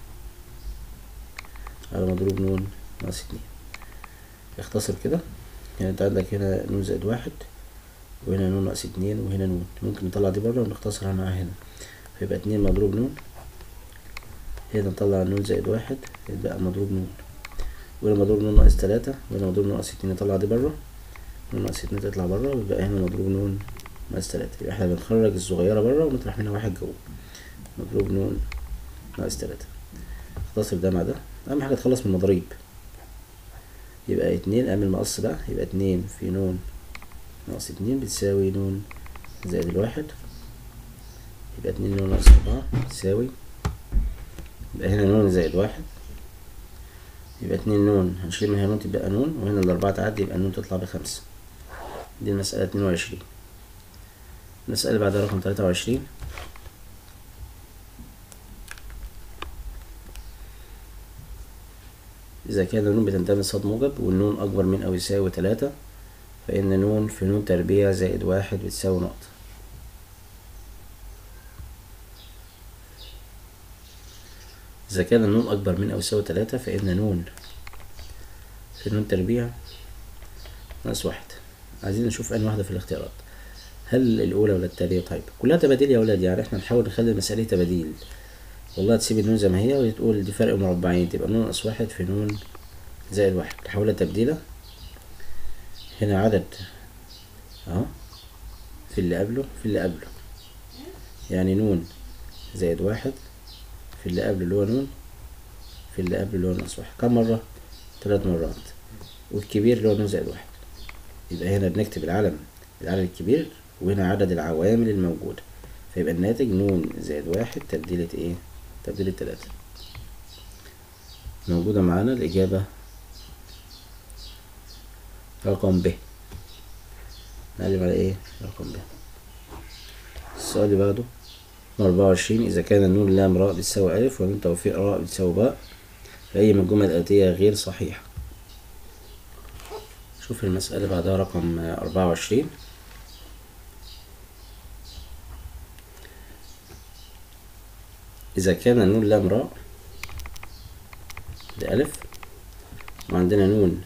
على مضروب نون ناقص اتنين اختصر كده يعني انت عندك هنا نون زائد واحد وهنا نون ناقص اتنين وهنا نون ممكن نطلع دي بره ونختصرها معاها هنا فيبقى اتنين مضروب نون هنا نطلع نون زائد واحد يبقى مضروب نون وهنا مضروب نون ناقص تلاتة وهنا مضروب نون ناقص اتنين نطلع دي بره نون ناقص اتنين تطلع بره ويبقى هنا مضروب نون ناقص تلاتة يبقى احنا بنخرج الصغيرة بره ونطرح منها واحد جوه مضروب نون ناقص تلاتة اختصر ده مع ده أهم حاجة تخلص من المضاريب يبقى اتنين اعمل مقص بقى يبقى اتنين في نون ناقص اتنين بتساوي نون زائد الواحد يبقى اتنين نون ناقص أربعة بتساوي يبقى هنا نون زائد واحد يبقى اتنين نون هنشيل منها نون تبقى نون وهنا الأربعة تعدي يبقى النون تطلع بخمسة دي المسألة اتنين وعشرين المسألة اللي بعدها رقم تلاتة وعشرين إذا كان النون بتنتمي لصاد موجب والنون أكبر من أو يساوي تلاتة فإن نون في نون تربيع زائد واحد بتساوي نقطة إذا كان النون أكبر من أو يساوي تلاتة فإن نون في نون تربيع ناقص واحد عايزين نشوف أنهي واحدة في الاختيارات هل الأولى ولا التانية طيب كلها تباديل يا ولاد يعني احنا نحاول نخلي المسألة تباديل والله تسيب النون زي ما هي وتقول دي فرق مربعين تبقى نون ناقص واحد في نون زائد واحد تحولها تبديلة هنا عدد اهو في اللي قبله في اللي قبله يعني نون زائد واحد في اللي قبله اللي هو نون في اللي قبله اللي هو ناقص واحد كم مرة؟ ثلاث مرات والكبير اللي هو نون زائد واحد يبقى هنا بنكتب العلم العدد الكبير وهنا عدد العوامل الموجودة فيبقى الناتج نون زائد واحد تبديلة ايه؟ تبديلة تلاتة موجودة معانا الإجابة رقم ب نقلب على ايه رقم ب السؤال اللي بعده أربعة وعشرين إذا كان النون لام راء بتساوي ألف ونون توفيق راء بتساوي باء فأي من الجمل الآتية غير صحيحة شوف المسألة بعدها رقم أربعة وعشرين إذا كان النون لام راء بألف وعندنا نون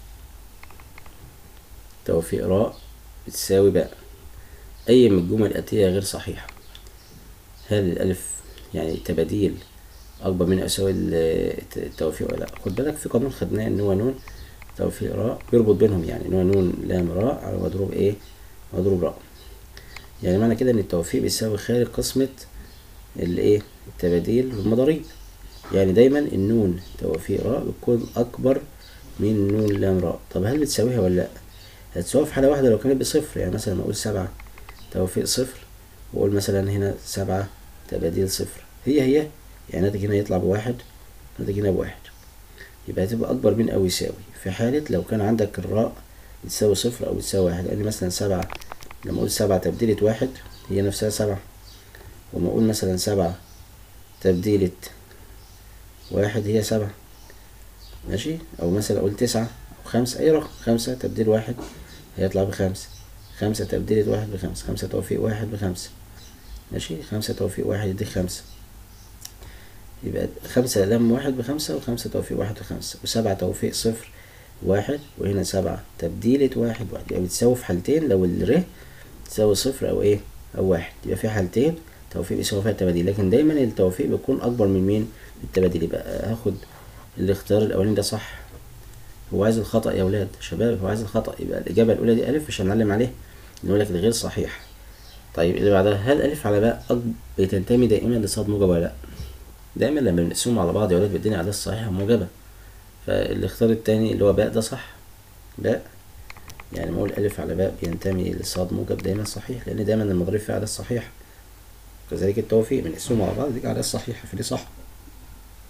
توفيق راء بتساوي باء أي من الجمل الآتية غير صحيحة هل الألف يعني تباديل أكبر من أساوي التوفيق ولا لأ خد بالك في قانون خدناه إن هو نون توفيق راء بيربط بينهم يعني إن هو نون لام راء على مضروب إيه مضروب راء يعني معنى كده إن التوفيق بيساوي خارج قسمة الإيه التباديل والمضاريب يعني دايما النون توفيق راء بتكون أكبر من نون لام راء طب هل بتساويها ولا لأ؟ هتساوي في حالة واحدة لو كانت بصفر يعني مثلا لما أقول سبعة توفيق صفر وأقول مثلا هنا سبعة تباديل صفر هي هي يعني ناتج هنا يطلع بواحد ناتج هنا بواحد يبقى هتبقى أكبر من أو يساوي في حالة لو كان عندك الراء بتساوي صفر أو بتساوي واحد لأن مثلا سبعة لما أقول سبعة تبديلة واحد هي نفسها سبعة وما أقول مثلا سبعة تبديلة واحد هي سبعة ماشي أو مثلا أقول تسعة أو خمسة أي رقم خمسة تبديل واحد هيطلع بخمسة خمسة تبديلة واحد بخمسة خمسة توفيق واحد بخمسة ماشي خمسة توفيق واحد يديك خمسة يبقى خمسة لم واحد بخمسة وخمسة توفيق واحد بخمسة وسبعة توفيق صفر واحد وهنا سبعة تبديلة واحد واحد يعني بتساوي في حالتين لو الر تساوي صفر أو إيه أو واحد يبقى في حالتين توفيق بيساوي فيها التباديل لكن دايما التوفيق بيكون أكبر من مين التباديل يبقى هاخد الاختيار الأولاني ده صح هو عايز الخطأ يا ولاد شباب هو عايز الخطأ يبقى الإجابة الأولى دي ألف مش هنعلم عليه نقول لك الغير صحيح طيب اللي بعدها هل ألف على باء أكبر بتنتمي دائما لصاد موجب ولا لأ؟ دايما لما بنقسمهم على بعض يا ولاد بيديني أعداد صحيحة موجبة فالاختيار التاني اللي هو باء ده صح باء يعني ما أقول ألف على باء بينتمي لصاد موجب دايما صحيح لأن دايما المضارب فيه أعداد صحيحة كذلك التوفيق بنقسمهم على بعض دي أعداد صحيحة فدي صح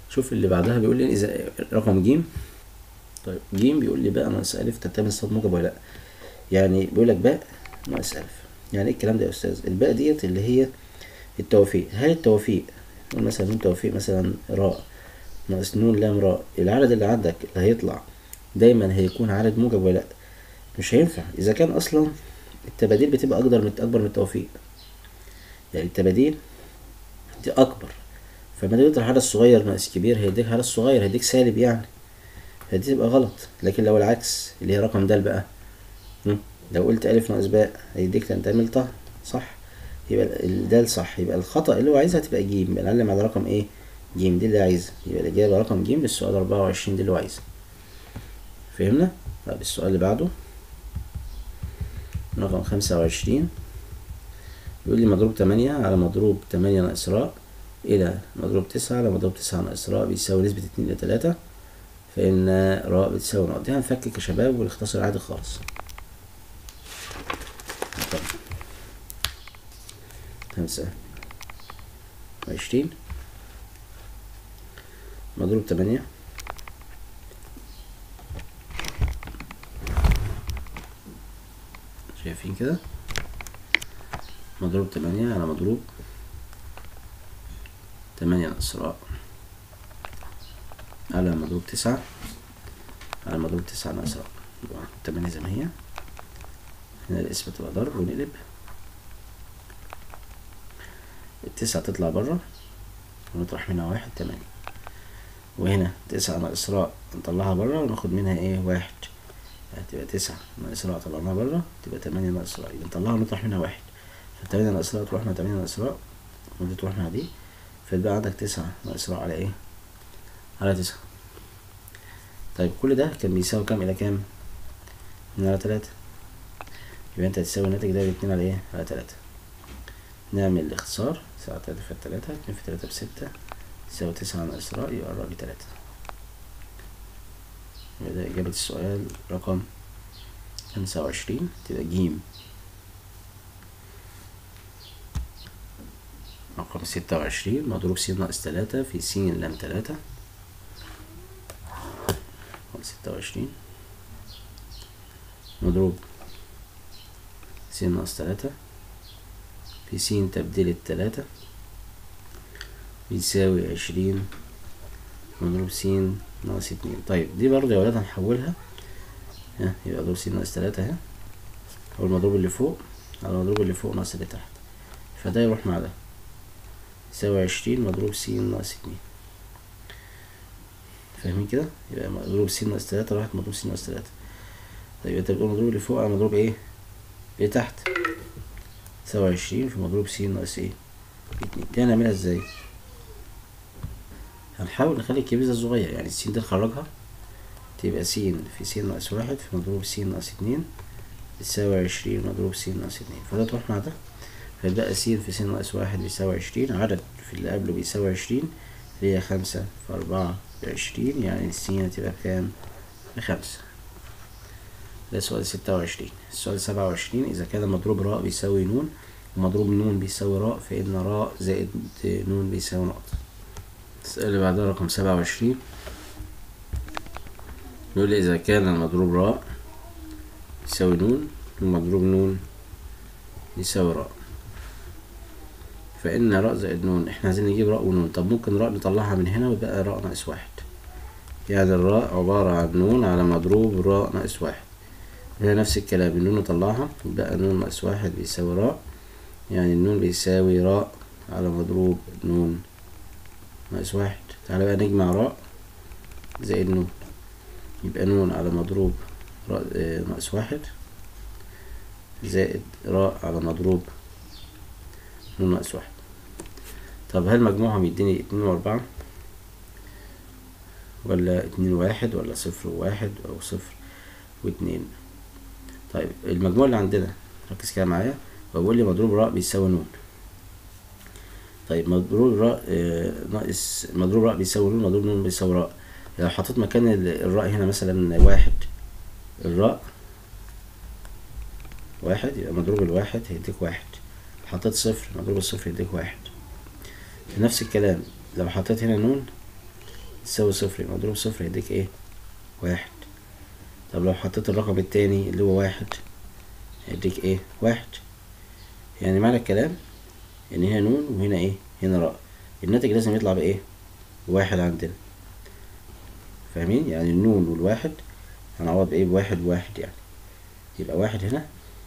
شوف اللي بعدها بيقول لي اذا رقم ج طيب ج بيقول لي باء ناقص الف تنتمي لصاد موجب ولا لا يعني بيقول لك باء ناقص الف يعني ايه الكلام ده يا استاذ الباء ديت اللي هي التوفيق هل التوفيق نقول مثلا نون توفيق مثلا راء ناقص نون لام راء العدد اللي عندك اللي هيطلع دايما هيكون عدد موجب ولا لا مش هينفع اذا كان اصلا التباديل بتبقى اكبر من اكبر من التوفيق يعني التباديل دي اكبر فما تقدر عدد صغير ناقص كبير هيديك عدد صغير هيديك سالب يعني فدي تبقى غلط لكن لو العكس اللي هي رقم د بقى هم؟ لو قلت الف ناقص باء هيديك تنتمي لطه صح يبقى الدال صح يبقى الخطأ اللي هو عايزها تبقى ج يبقى نعلم على رقم ايه ج دي اللي عايزها يبقى الإجابة رقم ج للسؤال أربعة وعشرين دي اللي هو عايزها فهمنا؟ طب السؤال اللي بعده رقم خمسة وعشرين يقول لي مضروب تمانية على مضروب تمانية ناقص راء إلى مضروب تسعة على مضروب تسعة ناقص راء بيساوي نسبة اتنين إلى تلاتة فإن راء بتساوي نقط دي هنفكك يا شباب ونختصر عادي خالص طب. خمسة وعشرين مضروب تمانية شايفين كده مضروب تمانية على مضروب تمانية ناقص راء على مضروب تسعة على مضروب تسعة ناقص راء يبقى تمانية زي ما هي هنا الاسم تبقى ضرب ونقلب التسعة تطلع برا ونطرح منها واحد تمانية وهنا تسعة ناقص راء نطلعها برا وناخد منها ايه واحد هتبقى تسعة ناقص راء طلعناها برا تبقى تمانية ناقص راء يبقى نطلعها ونطرح منها واحد فتمانية ناقص راء تروح مع تمانية ناقص راء ودي تروح مع دي فيبقى عندك تسعة ناقص راء على ايه على تسعة طيب كل ده كان بيساوي كام إلى كام؟ من على تلاتة يبقى انت هتساوي الناتج ده باتنين على ايه؟ على تلاتة نعمل الاختصار تسعة تلاتة في تلاتة اتنين في تلاتة بستة تساوي تسعة ناقص راء يبقى الراء بتلاتة يبقى ده إجابة السؤال رقم خمسة وعشرين تبقى جيم رقم ستة وعشرين مضروب س ناقص تلاتة في س لام تلاتة رقم ستة وعشرين مضروب س ناقص تلاتة في س تبديل التلاتة بيساوي عشرين مضروب س ناقص اتنين طيب دي برضه يا ولاد هنحولها ها يبقى مضروب س ناقص تلاتة اهي هو المضروب اللي فوق على المضروب اللي فوق ناقص اللي تحت فده يروح مع ده يساوي عشرين مضروب س ناقص اتنين فاهمين كده يبقى مضروب س ناقص تلاتة راحت مضروب س ناقص تلاتة طيب انت بتقول مضروب اللي فوق على مضروب ايه اللي تحت يساوي عشرين في مضروب س ناقص ايه اتنين دي هنعملها ازاي هنحاول نخلي الكبير ده صغير يعني السين دي نخرجها تبقى س في س ناقص واحد في مضروب س ناقص اتنين يساوي عشرين مضروب س ناقص اتنين فده تروح مع ده فيبقى س في س ناقص واحد بيساوي عشرين عدد في اللي قبله بيساوي عشرين اللي هي خمسة في أربعة بعشرين يعني السين هتبقى بكام؟ بخمسة ده سؤال ستة وعشرين السؤال سبعة وعشرين إذا كان مضروب راء بيساوي نون ومضروب نون بيساوي راء فإن راء زائد نون بيساوي نقطة السؤال اللي بعدها رقم سبعة وعشرين يقول إذا كان المضروب راء يساوي نون ومضروب نون يساوي راء فإن راء زائد نون احنا عايزين نجيب راء ونون طب ممكن راء نطلعها من هنا ويبقى راء ناقص واحد يعني الراء عبارة عن نون على مضروب راء ناقص واحد هي نفس الكلام النون نطلعها يبقى نون ناقص واحد بيساوي راء يعني النون بيساوي راء على مضروب نون ناقص واحد تعالى بقى نجمع راء زائد نون يبقى نون على مضروب راء اه ناقص واحد زائد راء على مضروب نون ناقص واحد طب هل مجموعهم يديني اتنين واربعة ولا اتنين واحد ولا صفر وواحد او صفر واتنين طيب المجموع اللي عندنا ركز كده معايا بقول لي مضروب راء بيساوي نون طيب مضروب راء اه ناقص مضروب راء بيساوي نون مضروب نون بيساوي راء لو حطيت مكان الراء هنا مثلا واحد الراء واحد يبقى مضروب الواحد هيديك واحد حطيت صفر مضروب الصفر يديك واحد نفس الكلام لو حطيت هنا نون تساوي صفر يبقى مضروب صفر يديك ايه واحد طب لو حطيت الرقم التاني اللي هو واحد هيديك ايه واحد يعني معنى الكلام ان هنا نون وهنا ايه هنا راء الناتج لازم يطلع بايه واحد عندنا فاهمين يعني النون والواحد هنعوض بايه بواحد وواحد يعني يبقى واحد هنا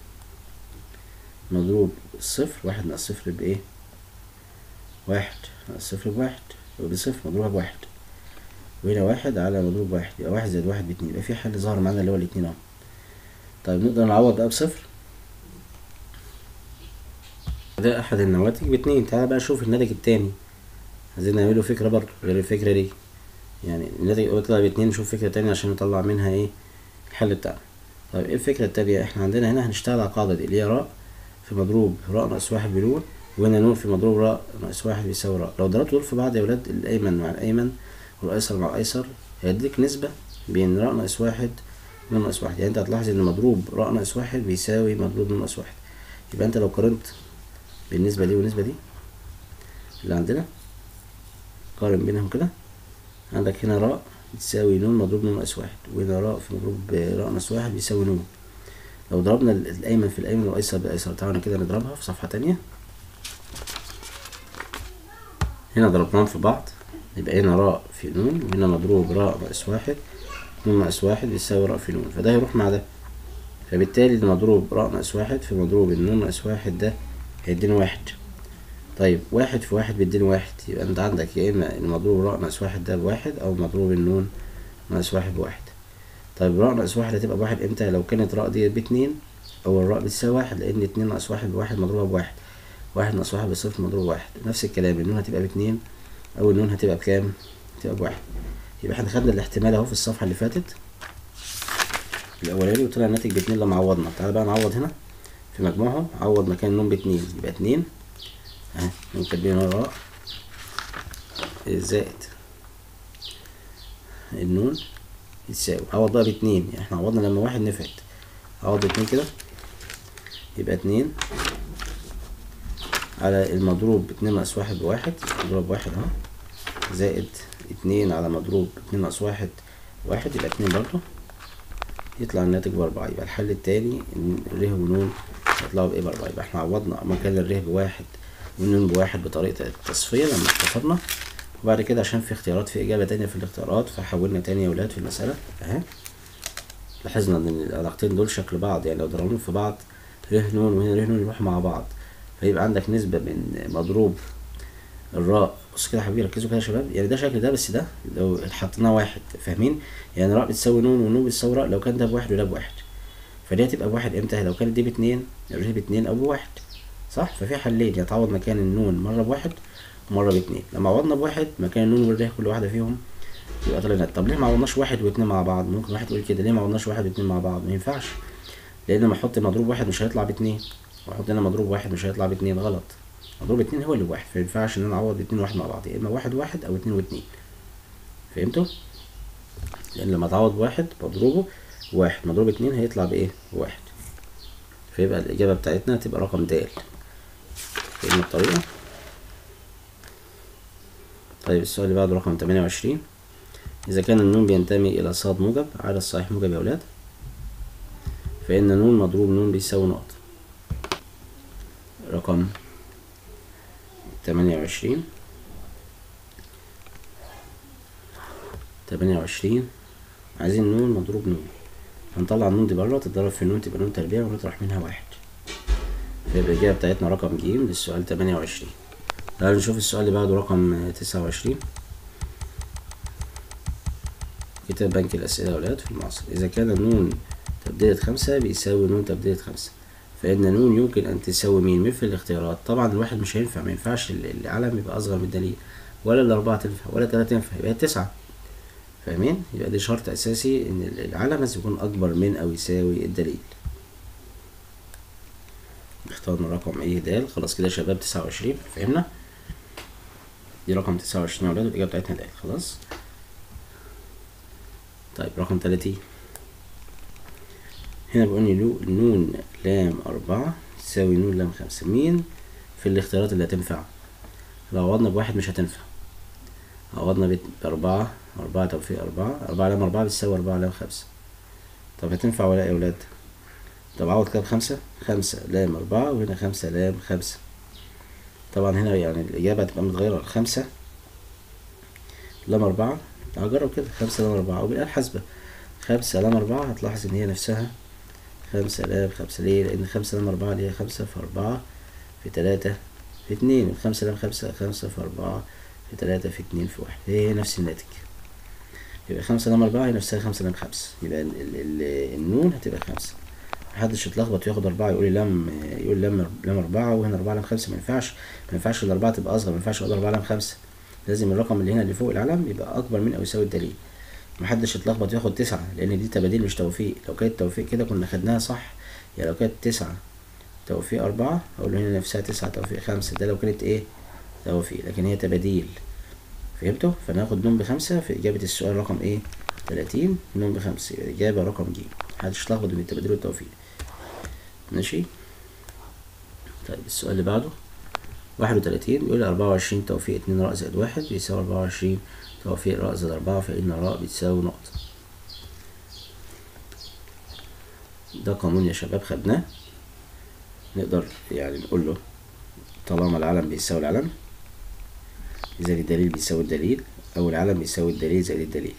مضروب الصفر واحد ناقص صفر بايه واحد ناقص صفر بواحد يبقى بصفر مضروبة بواحد وهنا واحد على مضروب واحد يبقى واحد زائد واحد باتنين يبقى في حل ظهر معانا اللي هو الاتنين اهو طيب نقدر نعوض بقى بصفر ده احد النواتج باتنين تعالى بقى نشوف الناتج التاني عايزين نعمله فكرة برضه غير الفكرة دي يعني الناتج يطلع باتنين نشوف فكرة تانية عشان نطلع منها ايه الحل بتاعنا طيب ايه الفكرة التانية احنا عندنا هنا هنشتغل على القاعدة دي اللي هي راء في مضروب راء ناقص واحد بنون وهنا نون في مضروب راء ناقص واحد بيساوي راء لو ضربت دول في بعض يا ولاد الأيمن مع الأيمن والأيسر مع الأيسر هيديك نسبة بين راء ناقص واحد ونون ناقص واحد يعني انت هتلاحظ ان مضروب راء ناقص واحد بيساوي مضروب نون ناقص واحد يبقى انت لو قارنت بالنسبة دي والنسبة دي اللي عندنا قارن بينهم كده عندك هنا راء بتساوي نون مضروب نون ناقص واحد وهنا راء في مضروب راء ناقص واحد بيساوي نون لو ضربنا الأيمن في الأيمن والأيسر بالأيسر تعالى كده نضربها في صفحة تانية هنا ضربناهم في بعض يبقى هنا راء في نون وهنا مضروب راء ناقص واحد نون ناقص واحد بيساوي راء في نون فده هيروح مع ده فبالتالي المضروب راء ناقص واحد في مضروب النون ناقص واحد ده هيديني واحد طيب واحد في واحد بيديني واحد يبقى انت عندك يا اما المضروب راء ناقص واحد ده بواحد او مضروب النون ناقص واحد بواحد طيب راء ناقص واحد هتبقى بواحد امتى لو كانت راء دي باتنين او الراء بتساوي واحد لان اتنين ناقص واحد بواحد مضروبة بواحد واحد ناقص واحد بصفر مضروب واحد نفس الكلام النون هتبقى باتنين او النون هتبقى بكام هتبقى بواحد يبقى احنا خدنا الاحتمال اهو في الصفحة اللي فاتت الاولاني وطلع الناتج باتنين لما عوضنا تعالى بقى نعوض هنا في مجموعهم عوض مكان النون باتنين يبقى اتنين اهي مكتبين راء زائد النون يتساوي عوض بقى باتنين يعني احنا عوضنا لما واحد نفعت عوض باتنين كده يبقى اتنين على المضروب اتنين ناقص واحد بواحد مضروب واحد اهو زائد اتنين على مضروب اتنين ناقص واحد واحد يبقى اتنين برضه يطلع الناتج بأربعة يبقى الحل التاني إن ر ونون يطلعوا بإيه بأربعة يبقى احنا عوضنا مكان الر بواحد والنون بواحد بطريقة التصفية لما اختصرنا وبعد كده عشان في اختيارات في إجابة تانية في الاختيارات فحولنا تاني يا ولاد في المسألة أهي لاحظنا إن العلاقتين دول شكل بعض يعني لو ضربناهم في بعض ر نون وهنا ر نون يروحوا مع بعض فيبقى عندك نسبة من مضروب الراء بص كده يا حبيبي ركزوا كده يا شباب يعني ده شكل ده بس ده لو حطيناه واحد فاهمين يعني راء بتساوي نون ونون بتساوي راء لو كان ده بواحد وده بواحد فدي هتبقى بواحد امتى لو كانت دي باتنين الر باتنين او بواحد صح ففي حلين يعني تعوض مكان النون مرة بواحد ومرة باتنين لما عوضنا بواحد مكان النون والر كل واحدة فيهم يبقى طلع طب ليه ما عوضناش واحد واتنين مع بعض ممكن واحد يقول كده ليه ما عوضناش واحد واتنين مع بعض ما ينفعش لان لما احط مضروب واحد مش هيطلع باتنين واحط هنا مضروب واحد مش هيطلع باتنين غلط مضروب اتنين هو اللي بواحد فمينفعش ان انا اعوض اتنين واحد مع بعض يا اما واحد واحد او اتنين واتنين فهمتوا؟ لان لما تعوض واحد مضروبه واحد مضروب اتنين هيطلع بايه؟ واحد فيبقى الاجابة بتاعتنا تبقى رقم د فهمنا الطريقة طيب السؤال اللي بعده رقم تمانية وعشرين إذا كان النون بينتمي إلى صاد موجب عدد صحيح موجب يا ولاد فإن نون مضروب نون بيساوي نقط رقم تمانية وعشرين تمانية وعشرين عايزين نون مضروب نون هنطلع النون دي بره تتضرب في نون تبقى نون تربيع ونطرح منها واحد فيبقى الإجابة بتاعتنا رقم ج للسؤال تمانية وعشرين تعالوا نشوف السؤال اللي بعده رقم تسعة وعشرين كتاب بنك الأسئلة يا ولاد في المعاصر إذا كان نون تبديلة خمسة بيساوي نون تبديلة خمسة فإن نون يمكن أن تساوي مين مين في الاختيارات طبعا الواحد مش هينفع ما ينفعش العلم يبقى أصغر من الدليل ولا الأربعة تنفع ولا تلاتة تنفع يبقى تسعة فاهمين يبقى دي شرط أساسي إن العلم لازم يكون أكبر من أو يساوي الدليل اخترنا رقم ايه د خلاص كده يا شباب تسعة وعشرين فهمنا دي رقم تسعة وعشرين يا ولاد والإجابة بتاعتنا د خلاص طيب رقم تلاتين هنا بيقول لي نون لام أربعة تساوي نون لام خمسة مين في الاختيارات اللي هتنفع لو عوضنا بواحد مش هتنفع عوضنا بأربعة أربعة توفيق أربعة أربعة لام أربعة بتساوي أربعة لام خمسة طب هتنفع ولا إيه يا ولاد؟ طب عوض كده بخمسة خمسة لام أربعة وهنا خمسة لام خمسة طبعا هنا يعني الإجابة هتبقى متغيرة خمسة لام أربعة هجرب كده خمسة لام أربعة وبالآلة الحاسبة خمسة لام أربعة هتلاحظ إن هي نفسها خمسة لام خمسة ليه؟ لأن خمسة لام أربعة اللي هي خمسة في أربعة في تلاتة في اتنين والخمسة لام خمسة خمسة في أربعة في تلاتة في اتنين في واحد هي هي نفس الناتج يبقى خمسة لام أربعة هي نفسها خمسة لام خمسة يبقى ال ال ال النون هتبقى خمسة محدش يتلخبط وياخد أربعة يقول لي لام يقول لام لام أربعة وهنا أربعة لام خمسة مينفعش مينفعش الأربعة تبقى أصغر مينفعش أقول أربعة لام خمسة لازم الرقم اللي هنا اللي فوق العلم يبقى أكبر من أو يساوي الدليل محدش يتلخبط ياخد تسعة لأن دي تباديل مش توفيق لو كانت توفيق كده كنا خدناها صح يعني لو كانت تسعة توفيق أربعة أقول له هنا نفسها تسعة توفيق خمسة ده لو كانت إيه توفيق لكن هي تباديل فهمتوا فناخد نون بخمسة في إجابة السؤال رقم إيه تلاتين نون بخمسة يبقى الإجابة رقم ج محدش يتلخبط بين التبادل والتوفيق ماشي طيب السؤال اللي بعده واحد وتلاتين بيقول أربعة وعشرين توفيق اتنين راء زائد واحد بيساوي أربعة وعشرين توفيق راء زائد أربعة فإن راء بتساوي نقطة ده قانون يا شباب خدناه نقدر يعني نقول له طالما العلم بيساوي العلم زائد الدليل بيساوي الدليل أو العلم بيساوي الدليل زائد الدليل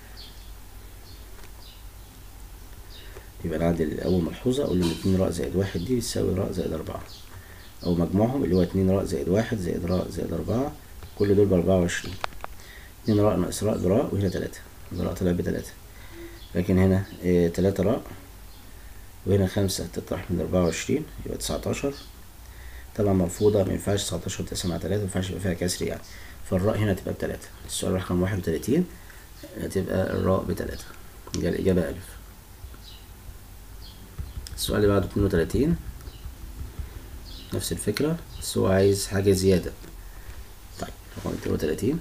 يبقى أنا عندي أول ملحوظة أقول إن اتنين راء زائد واحد دي بتساوي راء زائد أربعة أو مجموعهم اللي هو اتنين راء زائد واحد زائد راء زائد أربعة كل دول بأربعة وعشرين اتنين راء ناقص راء براء وهنا تلاتة راء طلع بتلاتة لكن هنا اه تلاتة راء وهنا خمسة تطرح من أربعة وعشرين يبقى تسعتاشر طبعا مرفوضة مينفعش تسعتاشر تقسم على تلاتة مينفعش يبقى فيها كسر يعني فالراء هنا تبقى بتلاتة السؤال رقم واحد وتلاتين هتبقى الراء بتلاتة يبقى الإجابة ألف السؤال اللي بعده اتنين وتلاتين نفس الفكرة بس هو عايز حاجة زيادة طيب رقم اتنين وتلاتين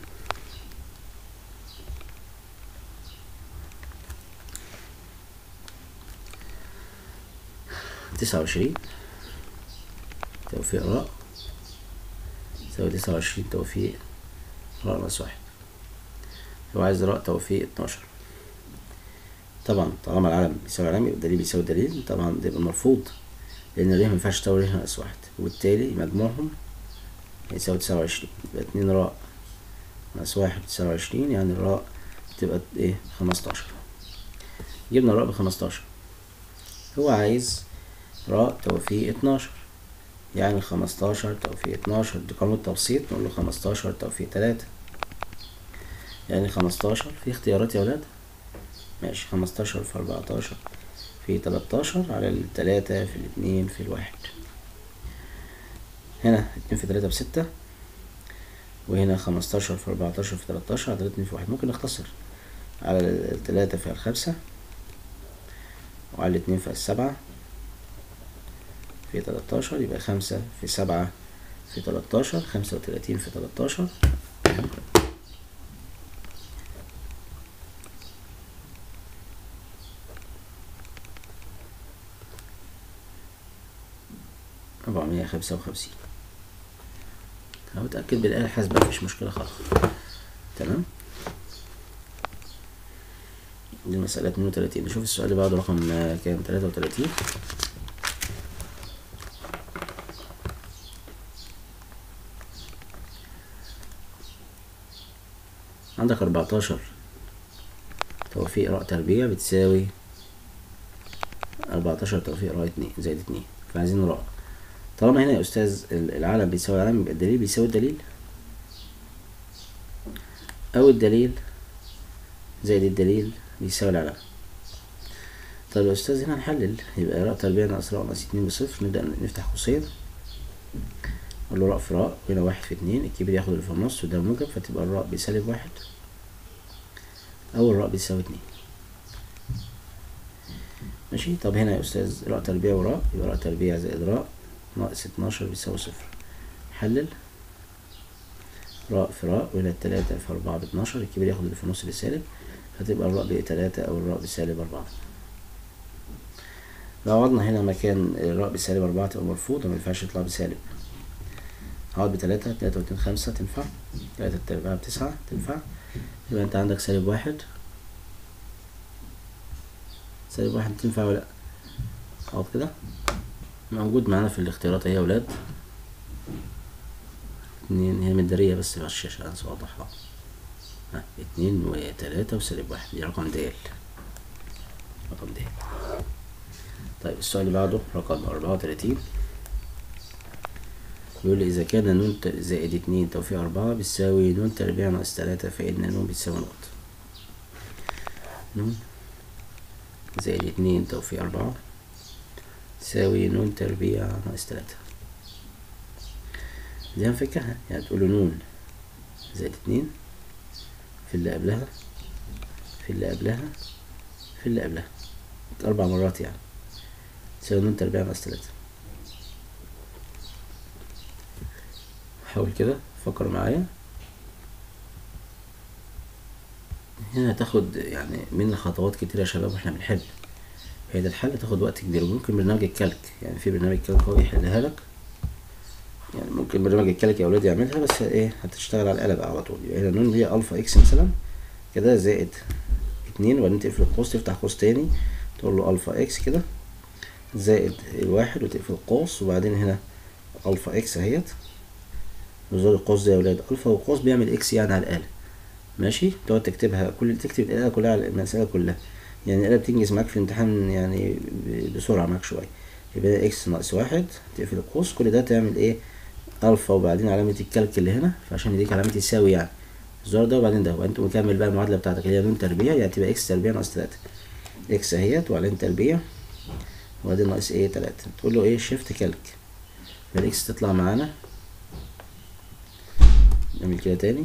تسعة وعشرين توفيق راء تساوي تسعة وعشرين توفيق راء ناقص واحد هو عايز راء توفيق اتناشر طبعا طالما العلم بيساوي علم يبقى الدليل بيساوي دليل طبعا ده يبقى مرفوض لأن الريه مينفعش تساوي ريه ناقص واحد وبالتالي مجموعهم هيساوي تسعة وعشرين يبقى اتنين راء ناقص واحد تسعة وعشرين يعني الراء تبقى ايه خمستاشر جبنا راء بخمستاشر هو عايز راء توفيق اتناشر يعني خمستاشر توفيق اتناشر دي قانون التبسيط نقول له خمستاشر توفيق تلاتة يعني خمستاشر في اختيارات يا ولاد ماشي خمستاشر في أربعتاشر في تلاتاشر على التلاتة في الاتنين في الواحد هنا اتنين في تلاتة بستة وهنا خمستاشر في أربعتاشر في تلاتاشر على اتنين في واحد ممكن نختصر على التلاتة في الخمسة وعلى الاتنين في السبعة في تلاتاشر يبقى خمسة في سبعة في تلاتاشر خمسة وتلاتين في تلاتاشر أربعمية خمسة وخمسين أنا متأكد بالآلة الحاسبة مفيش مشكلة خالص تمام دي المسألة اتنين وتلاتين نشوف السؤال اللي بعده رقم كام تلاتة وتلاتين عندك أربعتاشر توفيق راء تربيع بتساوي أربعتاشر توفيق راء اتنين زائد اتنين فعايزين راء طالما هنا يا أستاذ العلم بيساوي العلم يبقى الدليل بيساوي الدليل أو الدليل زائد الدليل بيساوي العلم طيب يا أستاذ هنا نحلل يبقى راء تربيع ناقص راء ناقص اتنين بصفر نبدأ نفتح قوسين نقول له راء في راء وهنا واحد في اتنين الكبير ياخد اللي في النص وده موجب فتبقى الراء بسالب واحد أو الراء بيساوي اتنين ماشي طب هنا يا أستاذ راء تربيع وراء يبقى راء تربيع زائد راء ناقص اتناشر بيساوي صفر حلل راء في راء وهنا التلاتة في أربعة باتناشر الكبير ياخد اللي في النص بالسالب فتبقى الراء بتلاتة أو الراء بسالب أربعة لو عوضنا هنا مكان الراء بسالب أربعة تبقى مرفوض ومينفعش يطلع بسالب هقعد بتلاتة تلاتة واتنين خمسة تنفع تلاتة تربيع بتسعة تنفع يبقى انت عندك سالب واحد سالب واحد تنفع ولا لأ اهو كده موجود معانا في الاختيارات اهي يا ولاد اتنين هي مدارية بس على الشاشة أنا أوضحها ها اتنين وتلاتة وسالب واحد دي رقم د رقم د طيب السؤال اللي بعده رقم أربعة وتلاتين بيقول لي إذا كان نون ت- زائد اتنين توفيق أربعة بتساوي نون تربيع ناقص تلاتة فإن نون بتساوي نقطة نون زائد اتنين توفيق أربعة تساوي نون تربيع ناقص تلاتة دي هنفكها يعني تقول له نون زائد اتنين في اللي قبلها في اللي قبلها في اللي قبلها أربع مرات يعني تساوي نون تربيع ناقص تلاتة حاول كده فكر معايا هنا تاخد يعني من خطوات كتير يا شباب واحنا بنحل هي ده الحل تاخد وقت كبير وممكن برنامج الكالك يعني في برنامج كالك هو يحلها لك يعني ممكن برنامج الكالك يا اولاد يعملها بس ايه هتشتغل على الآلة بقى على طول يبقى هنا نون هي الفا اكس مثلا كده زائد اتنين وبعدين تقفل القوس تفتح قوس تاني تقول له الفا اكس كده زائد الواحد وتقفل القوس وبعدين هنا الفا اكس اهيت وزود القوس ده يا ولاد الفا وقوس بيعمل اكس يعني على الآلة ماشي تقعد تكتبها كل تكتب الآلة كلها على المسألة كلها يعني الآلة بتنجز معاك في الامتحان يعني ب- بسرعة معاك شوية يبقى اكس ناقص واحد تقفل القوس كل ده تعمل ايه الفا وبعدين علامة الكالك اللي هنا فعشان يديك علامة يساوي يعني الزرار ده وبعدين ده وبعدين تقوم مكمل بقى المعادلة بتاعتك اللي هي نون تربيع يعني تبقى اكس تربيع ناقص تلاتة اكس اهيت وعلامة تربيع وبعدين ناقص ايه تلاتة تقول له ايه شيفت كالك يبقى الاكس تطلع معانا نعمل كده تاني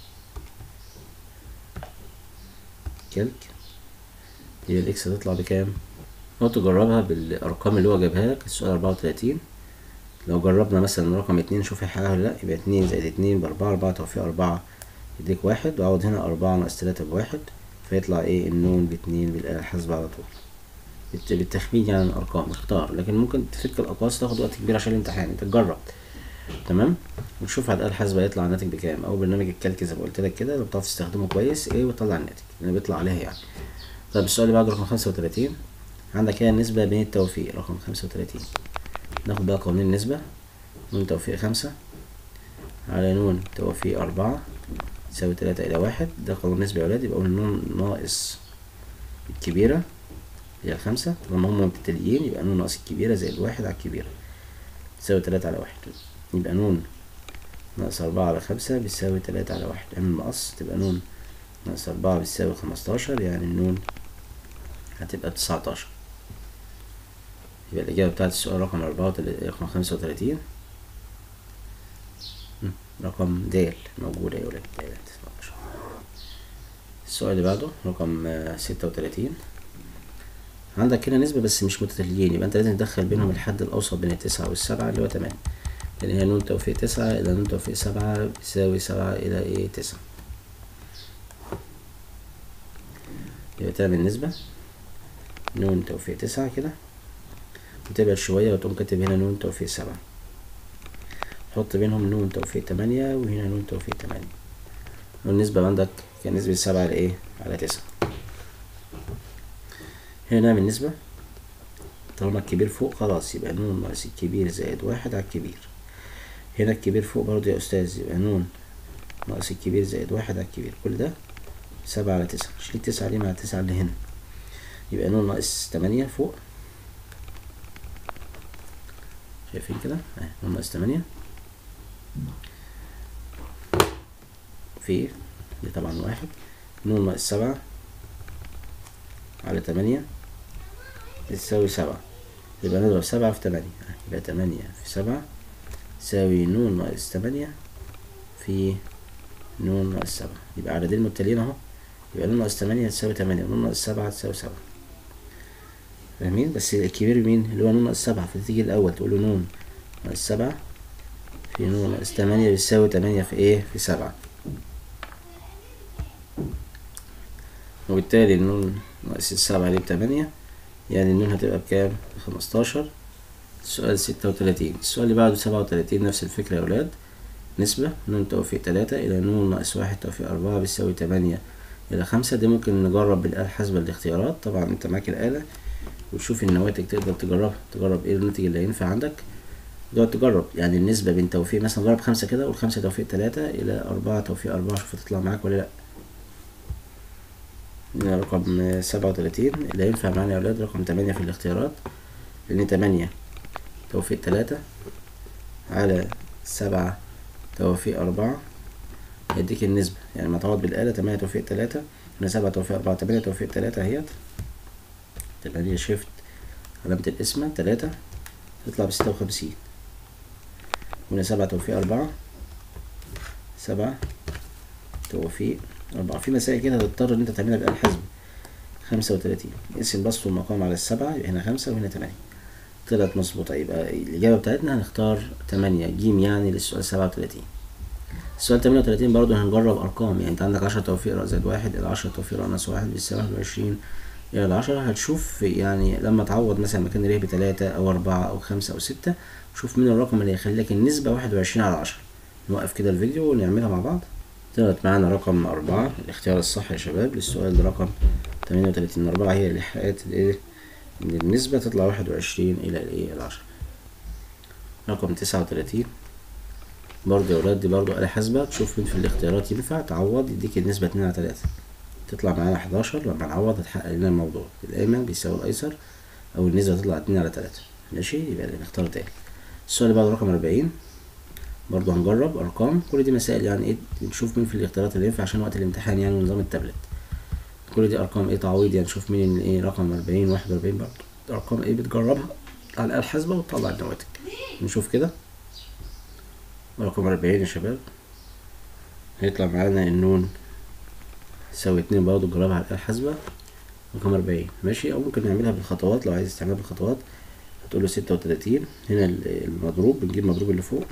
كالك يبقى الاكس هتطلع بكام لو تجربها بالارقام اللي هو جابها لك السؤال اربعة وتلاتين لو جربنا مثلا رقم اتنين نشوف هيحققها ولا لا يبقى اتنين زائد اتنين باربعة اربعة توفيق اربعة يديك واحد وأقعد هنا أربعة ناقص تلاتة بواحد فيطلع ايه النون باتنين بالآلة الحاسبة على طول بالت- بالتخمين يعني الأرقام اختار لكن ممكن تفك الأقواس تاخد وقت كبير عشان الامتحان انت تجرب تمام وتشوف على الآلة الحاسبة هيطلع الناتج بكام أو برنامج الكالك زي ما قلت لك كده لو بتعرف تستخدمه كويس ايه وتطلع الناتج اللي بيطلع عليها يعني طيب السؤال اللي بعده رقم خمسة وتلاتين عندك هنا النسبة بين التوفيق رقم خمسة وتلاتين ناخد بقى قوانين النسبة نون توفيق خمسة على نون توفيق أربعة تساوي تلاتة إلى واحد ده قانون النسبة يا ولاد يبقى أقول نون ناقص الكبيرة هي الخمسة لما هم مبتدئين يبقى نون ناقص الكبيرة زائد واحد على الكبيرة تساوي تلاتة على واحد يبقى نون ناقص أربعة على خمسة بيساوي تلاتة على واحد اعمل مقص تبقى نون ناقص أربعة بيساوي خمستاشر يعني النون هتبقى تسعتاشر يبقى الإجابة بتاعت السؤال رقم أربعة وتل- رقم خمسة وتلاتين مم، رقم د موجودة يا ولاد د تسعتاشر. السؤال اللي بعده رقم آه، ستة وتلاتين عندك هنا نسبة بس مش متتاليين يبقى أنت لازم تدخل بينهم الحد الأوسط بين التسعة والسبعة اللي هو تمانية لأن هي نون توفيق تسعة إلى نون توفيق سبعة بيساوي سبعة إلى إيه تسعة يبقى تعمل نسبة نون توفيق تسعة كده وتبعد شوية وتقوم كاتب هنا نون توفيق سبعة حط بينهم نون توفيق تمانية وهنا نون توفيق تمانية والنسبة عندك كان نسبة سبعة على ايه على تسعة هنا نعمل نسبة طالما الكبير فوق خلاص يبقى نون ناقص الكبير زائد واحد على الكبير هنا الكبير فوق برضه يا أستاذ يبقى نون ناقص الكبير زائد واحد على الكبير كل ده سبعة على تسعة شيل التسعة دي مع التسعة اللي هنا يبقى نون ناقص تمانية فوق شايفين كده اهي نون ناقص تمانية في دي طبعا واحد نون ناقص سبعة على تمانية تساوي سبعة يبقى نضرب سبعة في تمانية يبقى تمانية في سبعة تساوي نون ناقص تمانية في نون ناقص سبعة يبقى عددين متتاليين اهو يبقى نون ناقص تمانية تساوي تمانية ونون ناقص سبعة تساوي سبعة فاهمين بس الكبير مين اللي هو نون ناقص سبعة فتيجي الأول تقول له نون ناقص سبعة في نون ناقص تمانية بيساوي تمانية في ايه في سبعة وبالتالي النون ناقص السبعة دي بتمانية يعني النون هتبقى بكام بخمستاشر السؤال ستة وتلاتين السؤال اللي بعده سبعة وتلاتين نفس الفكرة يا ولاد نسبة نون توفيق تلاتة إلى نون ناقص واحد توفيق أربعة بيساوي تمانية إلى خمسة دي ممكن نجرب بالآلة الحاسبة الاختيارات طبعا أنت معاك الآلة وتشوف النواتج تقدر تجربها تجرب ايه الناتج اللي هينفع عندك تقعد تجرب يعني النسبة بين توفيق مثلا جرب خمسة كده والخمسة توفيق تلاتة إلى أربعة توفيق أربعة شوف هتطلع معاك ولا لأ هنا رقم سبعة وتلاتين اللي هينفع معانا يا ولاد رقم تمانية في الاختيارات لأن تمانية توفيق تلاتة على سبعة توفيق أربعة هيديك النسبة يعني ما تعوض بالآلة تمانية توفيق تلاتة هنا سبعة توفيق أربعة تمانية توفيق تلاتة اهيت تمانية شيفت علامة القسمة تلاتة تطلع بستة وخمسين هنا سبعة توفيق أربعة سبعة توفيق أربعة في مسائل كده هتضطر إن أنت تعملها بآلة حاسبة خمسة وتلاتين اقسم بسط المقام على السبعة يبقى هنا خمسة وهنا تمانية طلعت مظبوطة يبقى الإجابة بتاعتنا هنختار تمانية جيم يعني للسؤال سبعة وتلاتين السؤال تمانية وتلاتين برضه هنجرب أرقام يعني أنت عندك عشرة توفيق رأس زائد واحد إلى عشرة توفيق رأس ناقص واحد بيساوي واحد وعشرين إلى العشرة هتشوف يعني لما تعوض مثلا مكان ر بتلاتة أو أربعة أو خمسة أو ستة شوف مين الرقم اللي هيخلي لك النسبة واحد وعشرين على عشرة نوقف كده الفيديو ونعملها مع بعض طلعت معانا رقم أربعة الاختيار الصح يا شباب للسؤال ده رقم تمانية وتلاتين أربعة هي اللي حققت الإيه إن النسبة تطلع واحد وعشرين إلى الإيه العشرة رقم تسعة وتلاتين برضه يا ولاد دي برضه آلة حاسبة تشوف مين في الاختيارات ينفع تعوض يديك النسبة اتنين على تلاتة تطلع معانا حداشر لما نعوض هتحقق لنا الموضوع الأيمن بيساوي الأيسر أو النسبة تطلع اتنين على تلاتة ماشي يبقى نختار تاني السؤال اللي بعده رقم أربعين برضه هنجرب أرقام كل دي مسائل يعني ايه نشوف مين في الاختيارات اللي ينفع عشان وقت الامتحان يعني ونظام التابلت كل دي أرقام ايه تعويض يعني نشوف مين اللي ايه رقم أربعين واحد وأربعين برضه أرقام ايه بتجربها على الآلة الحاسبة وتطلع النواتج نشوف كده رقم أربعين يا شباب هيطلع معانا النون تساوي اتنين برضه نجربها على الآلة الحاسبة رقم أربعين ماشي أو ممكن نعملها بالخطوات لو عايز تعملها بالخطوات هتقول له ستة وتلاتين هنا المضروب بنجيب المضروب اللي فوق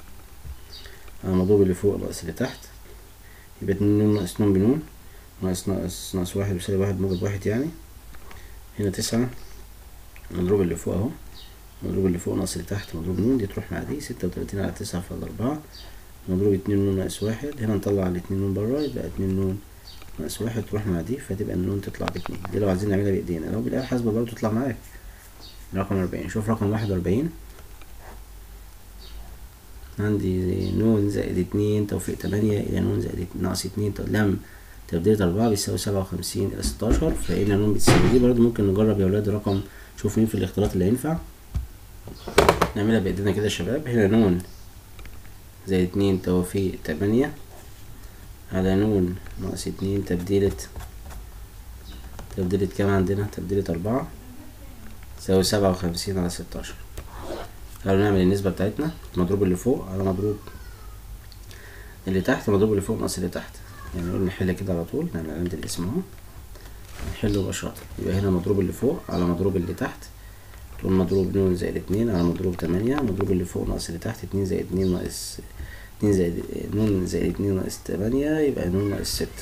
على المضروب اللي فوق ناقص اللي تحت يبقى اتنين نون ناقص نون بنون ناقص ناقص ناقص واحد بيساوي واحد موجب واحد يعني هنا تسعة المضروب اللي فوق اهو المضروب اللي فوق ناقص اللي تحت مضروب نون دي تروح مع دي ستة وتلاتين على تسعة فاضل أربعة مضروب اتنين نون ناقص واحد هنا نطلع الاتنين نون برا يبقى اتنين نون ناقص واحد تروح مع دي فتبقى النون تطلع باتنين دي لو عايزين نعملها بإيدينا لو بالآلة الحاسبة برضه تطلع معاك رقم أربعين شوف رقم واحد وأربعين عندي نون زائد اتنين توفيق تمانية إلى نون زائد ناقص اتنين لم تبديل أربعة بيساوي سبعة وخمسين إلى ستاشر فإن نون بتساوي دي برضه ممكن نجرب يا ولاد رقم شوف مين في الاختيارات اللي هينفع نعملها بإيدينا كده يا شباب هنا نون زائد اتنين توفيق تمانية على نون ناقص اتنين تبديلة تبديلة كام عندنا تبديلة أربعة تساوي سبعة وخمسين على ستاشر تعالوا نعمل النسبة بتاعتنا المضروب اللي فوق على مضروب اللي تحت المضروب اللي فوق ناقص اللي تحت يعني نقول نحل كده على طول نعمل علامة الاسم اهو نحله مباشرة يبقى هنا مضروب اللي فوق على مضروب اللي تحت تقول مضروب نون زائد اتنين على مضروب تمانية مضروب اللي فوق ناقص اللي تحت اتنين زائد اتنين ناقص اتنين زائد نون زائد اتنين ناقص تمانية يبقى نون ناقص ستة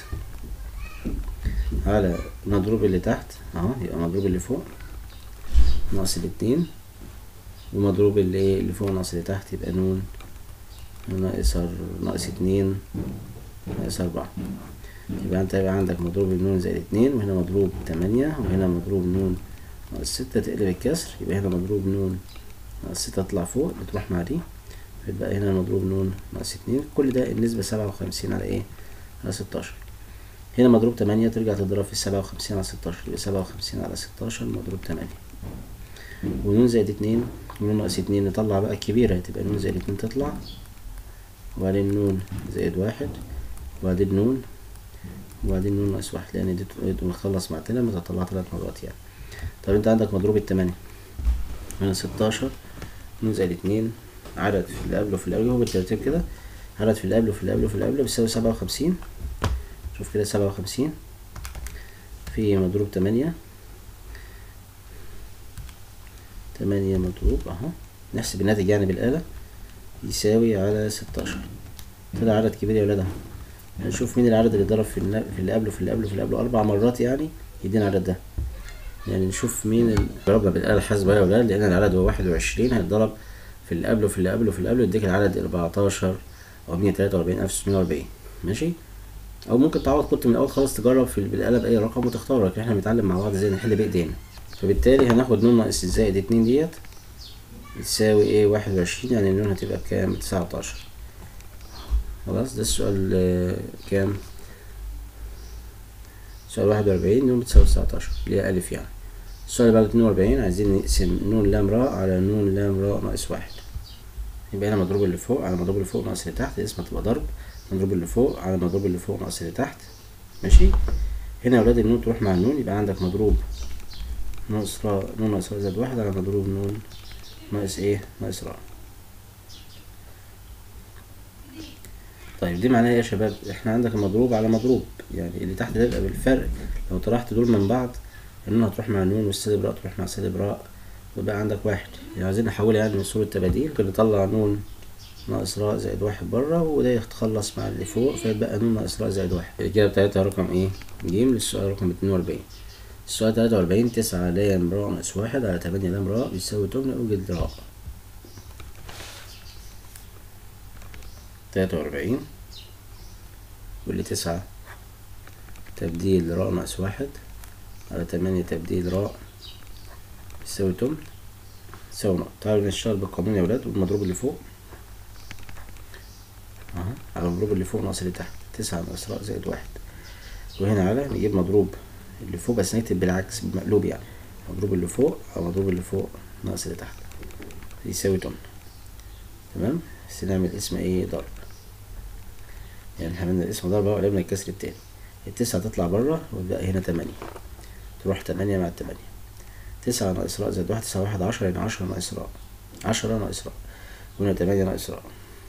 على مضروب اللي تحت اهو يبقى مضروب اللي فوق ناقص الاتنين ومضروب اللي ايه اللي فوق ناقص اللي تحت يبقى نون ناقص ناقص اتنين ناقص أربعة يبقى انت يبقى عندك مضروب النون زائد اتنين وهنا مضروب تمانية وهنا مضروب نون ناقص ستة تقلب الكسر يبقى هنا مضروب نون ناقص ستة تطلع فوق بتروح مع دي يبقى هنا مضروب نون ناقص اتنين كل ده النسبة سبعة وخمسين على ايه على ستاشر هنا مضروب تمانية ترجع تضرب في سبعة وخمسين على ستاشر يبقى سبعة وخمسين على ستاشر مضروب تمانية ونون زائد اتنين ونون ناقص اتنين نطلع بقى الكبيرة تبقى نون زائد اتنين تطلع وبعدين نون زائد واحد وبعدين نون وبعدين نون ناقص واحد لأن دي بنخلص مع تلاتة بتطلع تلات مرات يعني طب انت عندك مضروب التمانية هنا ستاشر نون زائد اتنين عدد في اللي قبله في اللي قبله هو بالترتيب كده عدد في اللي قبله في اللي قبله في اللي قبله بيساوي سبعة وخمسين شوف كده سبعة وخمسين في مضروب تمانية تمانية مضروب اهو نحسب الناتج يعني بالآلة يساوي على ستاشر طلع عدد كبير يا ولاد اهو هنشوف مين العدد اللي ضرب في في اللي قبله في اللي قبله في اللي قبله أربع مرات يعني يدينا العدد ده يعني نشوف مين اللي ضربنا بالآلة الحاسبة يا ولاد لأن العدد هو واحد وعشرين هيتضرب في اللي قبله في اللي قبله في اللي قبله يديك العدد أربعتاشر او مية تلاتة وأربعين ألف ستمية وأربعين ماشي او ممكن تعوض كنت من الاول خالص تجرب في بالقلم اي رقم وتختار لكن احنا بنتعلم مع بعض ازاي نحل بايدينا فبالتالي هناخد نون ناقص زائد اتنين ديت بتساوي ايه واحد وعشرين يعني النون هتبقى بكام تسعتاشر خلاص ده السؤال آه، كام سؤال واحد وأربعين نون بتساوي تسعتاشر اللي هي ألف يعني السؤال اللي بعده اتنين وأربعين عايزين نقسم نون لام راء على نون لام راء ناقص واحد يبقى هنا مضروب اللي فوق على مضروب اللي فوق ناقص اللي تحت اسمها تبقى ضرب مضروب اللي فوق على مضروب اللي فوق ناقص اللي تحت ماشي هنا يا ولاد النون تروح مع النون يبقى عندك مضروب ناقص راء نون ناقص راء زائد واحد على مضروب نون ناقص ايه ناقص راء طيب دي معناها ايه يا شباب احنا عندك المضروب على مضروب يعني اللي تحت ده يبقى بالفرق لو طرحت دول من بعض النون هتروح مع النون والسالب راء تروح مع سالب راء ويبقى عندك واحد يعني عايزين نحولها يعني من صورة تباديل كده نطلع نون ناقص راء زائد واحد بره وده يتخلص مع اللي فوق فيبقى نون ناقص راء زائد واحد الإجابة بتاعتها رقم ايه جيم للسؤال رقم اتنين وأربعين السؤال تلاتة وأربعين تسعة لام راء ناقص واحد على تمانية لام راء بيساوي تمنة أوجد راء تلاتة وأربعين واللي تسعة تبديل راء ناقص واحد على تمانية تبديل راء يساوي تمن يساوي نقطة تعالوا نشتغل بالقانون يا ولاد والمضروب اللي فوق اها على المضروب اللي فوق ناقص اللي تحت تسعة ناقص راء زائد واحد وهنا على نجيب مضروب اللي فوق بس نكتب بالعكس بمقلوب يعني مضروب اللي فوق على مضروب اللي فوق ناقص اللي تحت يساوي تمن تمام بس نعمل اسم ايه ضرب يعني احنا عملنا الاسم ضرب اهو وقلبنا الكسر التاني التسعة تطلع بره ويبقى هنا تمانية تروح تمانية مع التمانية تسعة ناقص راء زائد واحد تسعة واحد عشرة يعني عشرة ناقص راء عشرة ناقص راء وهنا تمانية ناقص راء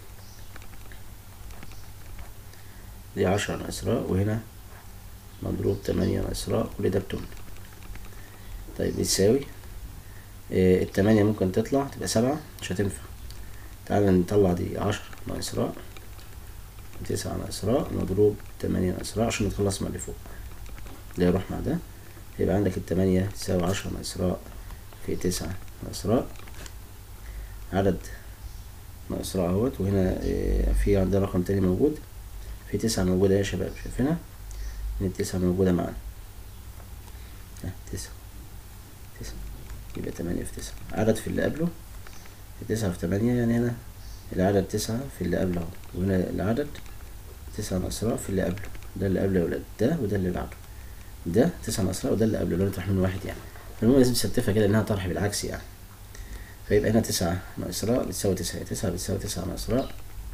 دي عشرة ناقص راء وهنا مضروب تمانية ناقص راء كل ده بتمن طيب بيساوي اه التمانية ممكن تطلع تبقى سبعة مش هتنفع تعالى نطلع دي عشرة ناقص راء تسعة ناقص راء مضروب تمانية ناقص راء عشان نتخلص من اللي فوق ده يروح مع ده يبقى عندك التمانية تساوي عشرة ناقص راء في تسعة ناقص راء عدد ناقص راء اهوت وهنا اه في عندنا رقم تاني موجود في تسعة موجودة يا شباب شايفينها ان التسعة موجودة معانا اه تسعة تسعة يبقى تمانية في تسعة عدد في اللي قبله في تسعة في تمانية يعني هنا العدد تسعة في اللي قبله اهو وهنا العدد تسعة ناقص راء في اللي قبله ده اللي قبله يا ولاد ده وده اللي بعده ده تسعة ناقص راء وده اللي قبله لو نطرح منه واحد يعني المهم لازم تستفها كده انها طرح بالعكس يعني فيبقى هنا تسعة ناقص راء بتساوي تسعة تسعة بتساوي تسعة ناقص راء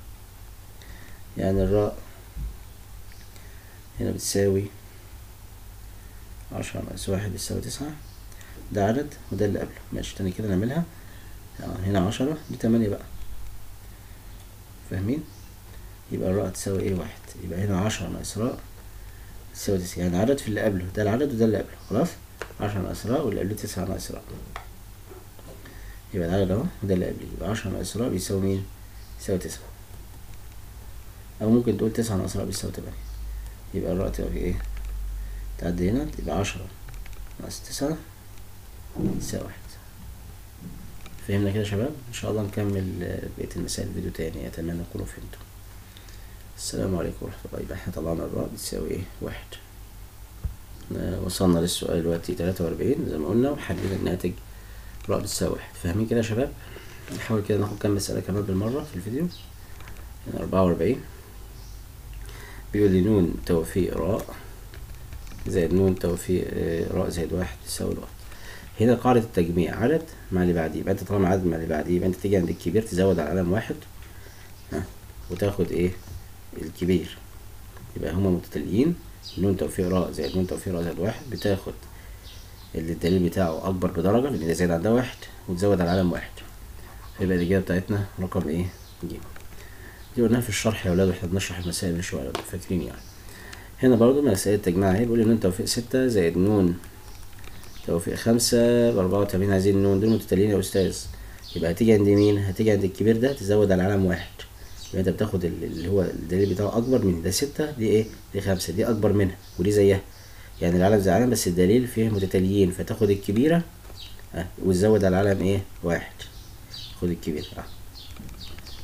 يعني الراء هنا بتساوي عشرة ناقص واحد بتساوي تسعة ده عدد وده اللي قبله ماشي تاني كده نعملها هنا عشرة دي تمانية بقى فاهمين يبقى الراء تساوي ايه واحد يبقى هنا عشرة ناقص راء تساوي تسعة يعني عدد في اللي قبله ده العدد وده اللي قبله خلاص عشرة ناقص راء واللي قبله تسعة ناقص راء يبقى العدد اهو وده اللي قبله يبقى عشرة ناقص راء بيساوي مين بيساوي تسعة أو ممكن تقول تسعة ناقص راء بيساوي تمانية يبقى الراء تبقى ايه تعدي هنا تبقى عشرة ناقص تسعة يساوي واحد فهمنا كده يا شباب ان شاء الله نكمل بقيه المسائل فيديو تاني اتمنى تكونوا فهمتوا السلام عليكم ورحمه الله يبقى احنا طلعنا الراء بتساوي ايه واحد وصلنا للسؤال دلوقتي تلاتة وأربعين زي ما قلنا وحلينا الناتج راء بتساوي واحد فاهمين كده يا شباب نحاول كده ناخد كام مسألة كمان بالمرة في الفيديو يعني أربعة وأربعين بيقول لي نون توفيق راء زائد نون توفيق راء زائد واحد تساوي الواحد هنا قاعدة التجميع عدد مع اللي بعديه يبقى انت طالما عدد مع اللي بعديه يبقى انت تيجي عند الكبير تزود على علم واحد ها وتاخد ايه الكبير يبقى هما متتاليين نون توفيق راء زائد نون توفيق راء زائد واحد بتاخد اللي الدليل بتاعه اكبر بدرجة لان ده زائد عن ده واحد وتزود على علم واحد فيبقى الاجابة بتاعتنا رقم ايه ج دي قلناها في الشرح يا ولاد واحنا بنشرح المسائل من شوية لو فاكرين يعني هنا برضو مسألة تجميع اهي بيقول لي نون توفيق ستة زائد نون توفيق خمسة بأربعة وتمانين عايزين نون دول متتاليين يا أستاذ يبقى هتيجي عند مين؟ هتيجي عند الكبير ده تزود على علم واحد يبقى أنت بتاخد اللي هو الدليل بتاعه أكبر من ده ستة دي إيه؟ دي خمسة دي أكبر منها ودي زيها يعني العلم زي علم بس الدليل فيه متتاليين فتاخد الكبيرة أه وتزود على العلم إيه؟ واحد خد الكبير أه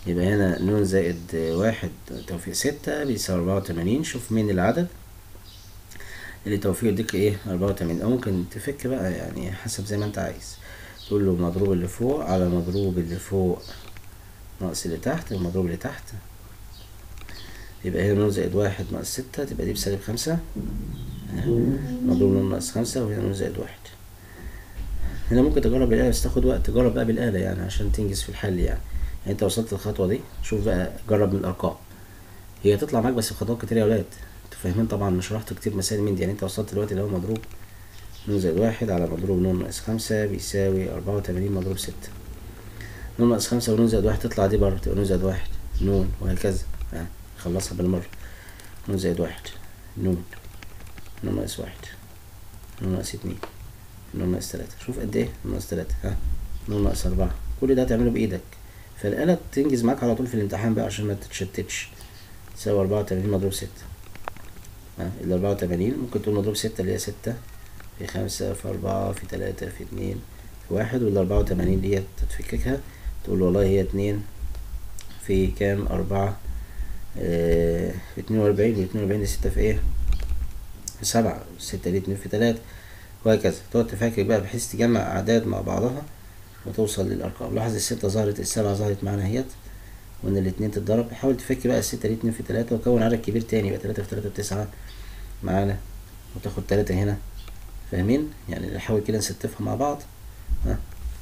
يبقى هنا نون زائد واحد توفيق ستة بيساوي أربعة وتمانين شوف مين العدد اللي توفيق يديك ايه أربعة وتمانين أو ممكن تفك بقى يعني حسب زي ما انت عايز تقول له مضروب اللي فوق على مضروب اللي فوق ناقص اللي تحت المضروب اللي تحت يبقى هنا نون زائد واحد ناقص ستة تبقى دي بسالب خمسة مضروب نون ناقص خمسة وهنا نون زائد واحد هنا ممكن تجرب بالآلة بس تاخد وقت تجرب بقى بالآلة يعني عشان تنجز في الحل يعني يعني انت وصلت للخطوة دي شوف بقى جرب من الأرقام هي هتطلع معاك بس بخطوات كتير يا ولاد انتوا فاهمين طبعا مش شرحت كتير مسائل من دي يعني انت وصلت دلوقتي اللي هو مضروب نون زائد واحد على مضروب نون ناقص خمسة بيساوي أربعة وتمانين مضروب ستة نون ناقص خمسة ونون زائد واحد تطلع دي بره تبقى نون زائد واحد نون وهكذا ها خلصها بالمرة نون زائد واحد نون نون ناقص واحد نون ناقص اتنين نون ناقص تلاتة شوف قد ايه نون ناقص تلاتة ها نون ناقص أربعة كل ده هتعمله بإيدك فالآلة تنجز معاك على طول في الامتحان بقى عشان ما تتشتتش تساوي أربعة وتمانين مضروب ستة ها ال أربعة وتمانين ممكن تقول مضروب ستة اللي هي ستة في خمسة في أربعة في تلاتة في اتنين في واحد وال أربعة وتمانين ديت تتفككها تقول والله هي اتنين في كام أربعة اه في اتنين وأربعين واتنين وأربعين دي ستة في ايه في سبعة ستة دي اتنين في تلاتة وهكذا تقعد تفكك بقى بحيث تجمع أعداد مع بعضها وتوصل للأرقام لاحظ الستة ظهرت السبعة ظهرت معانا اهيت وإن الاتنين تتضرب حاول تفك بقى الستة دي اتنين في تلاتة وكون عدد كبير تاني يبقى تلاتة في تلاتة بتسعة معانا وتاخد تلاتة هنا فاهمين يعني نحاول كده نستفها مع بعض ها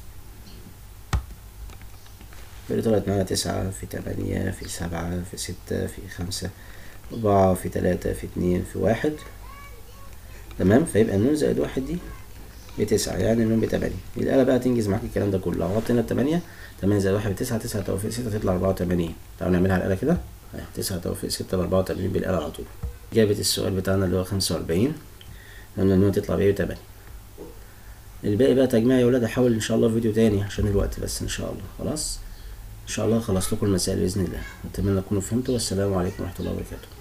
اللي طلعت معانا تسعة في تمانية في سبعة في ستة في خمسة أربعة في تلاتة في اتنين في واحد تمام فيبقى النون زائد واحد دي بتسعة يعني النون بتمانية الآلة بقى تنجز معاك الكلام ده كله لو حطينا التمانية تمانية زائد واحد بتسعة تسعة توفيق ستة تطلع أربعة وتمانين تعالوا نعملها على الآلة كده تسعة توفيق ستة بأربعة وتمانين بالآلة على طول إجابة السؤال بتاعنا اللي هو خمسة وأربعين قلنا النون تطلع بإيه تمانية الباقي بقى تجميع يا ولاد أحاول إن شاء الله فيديو تاني عشان الوقت بس إن شاء الله خلاص إن شاء الله خلصت لكم المسائل بإذن الله أتمنى تكونوا فهمتوا والسلام عليكم ورحمة الله وبركاته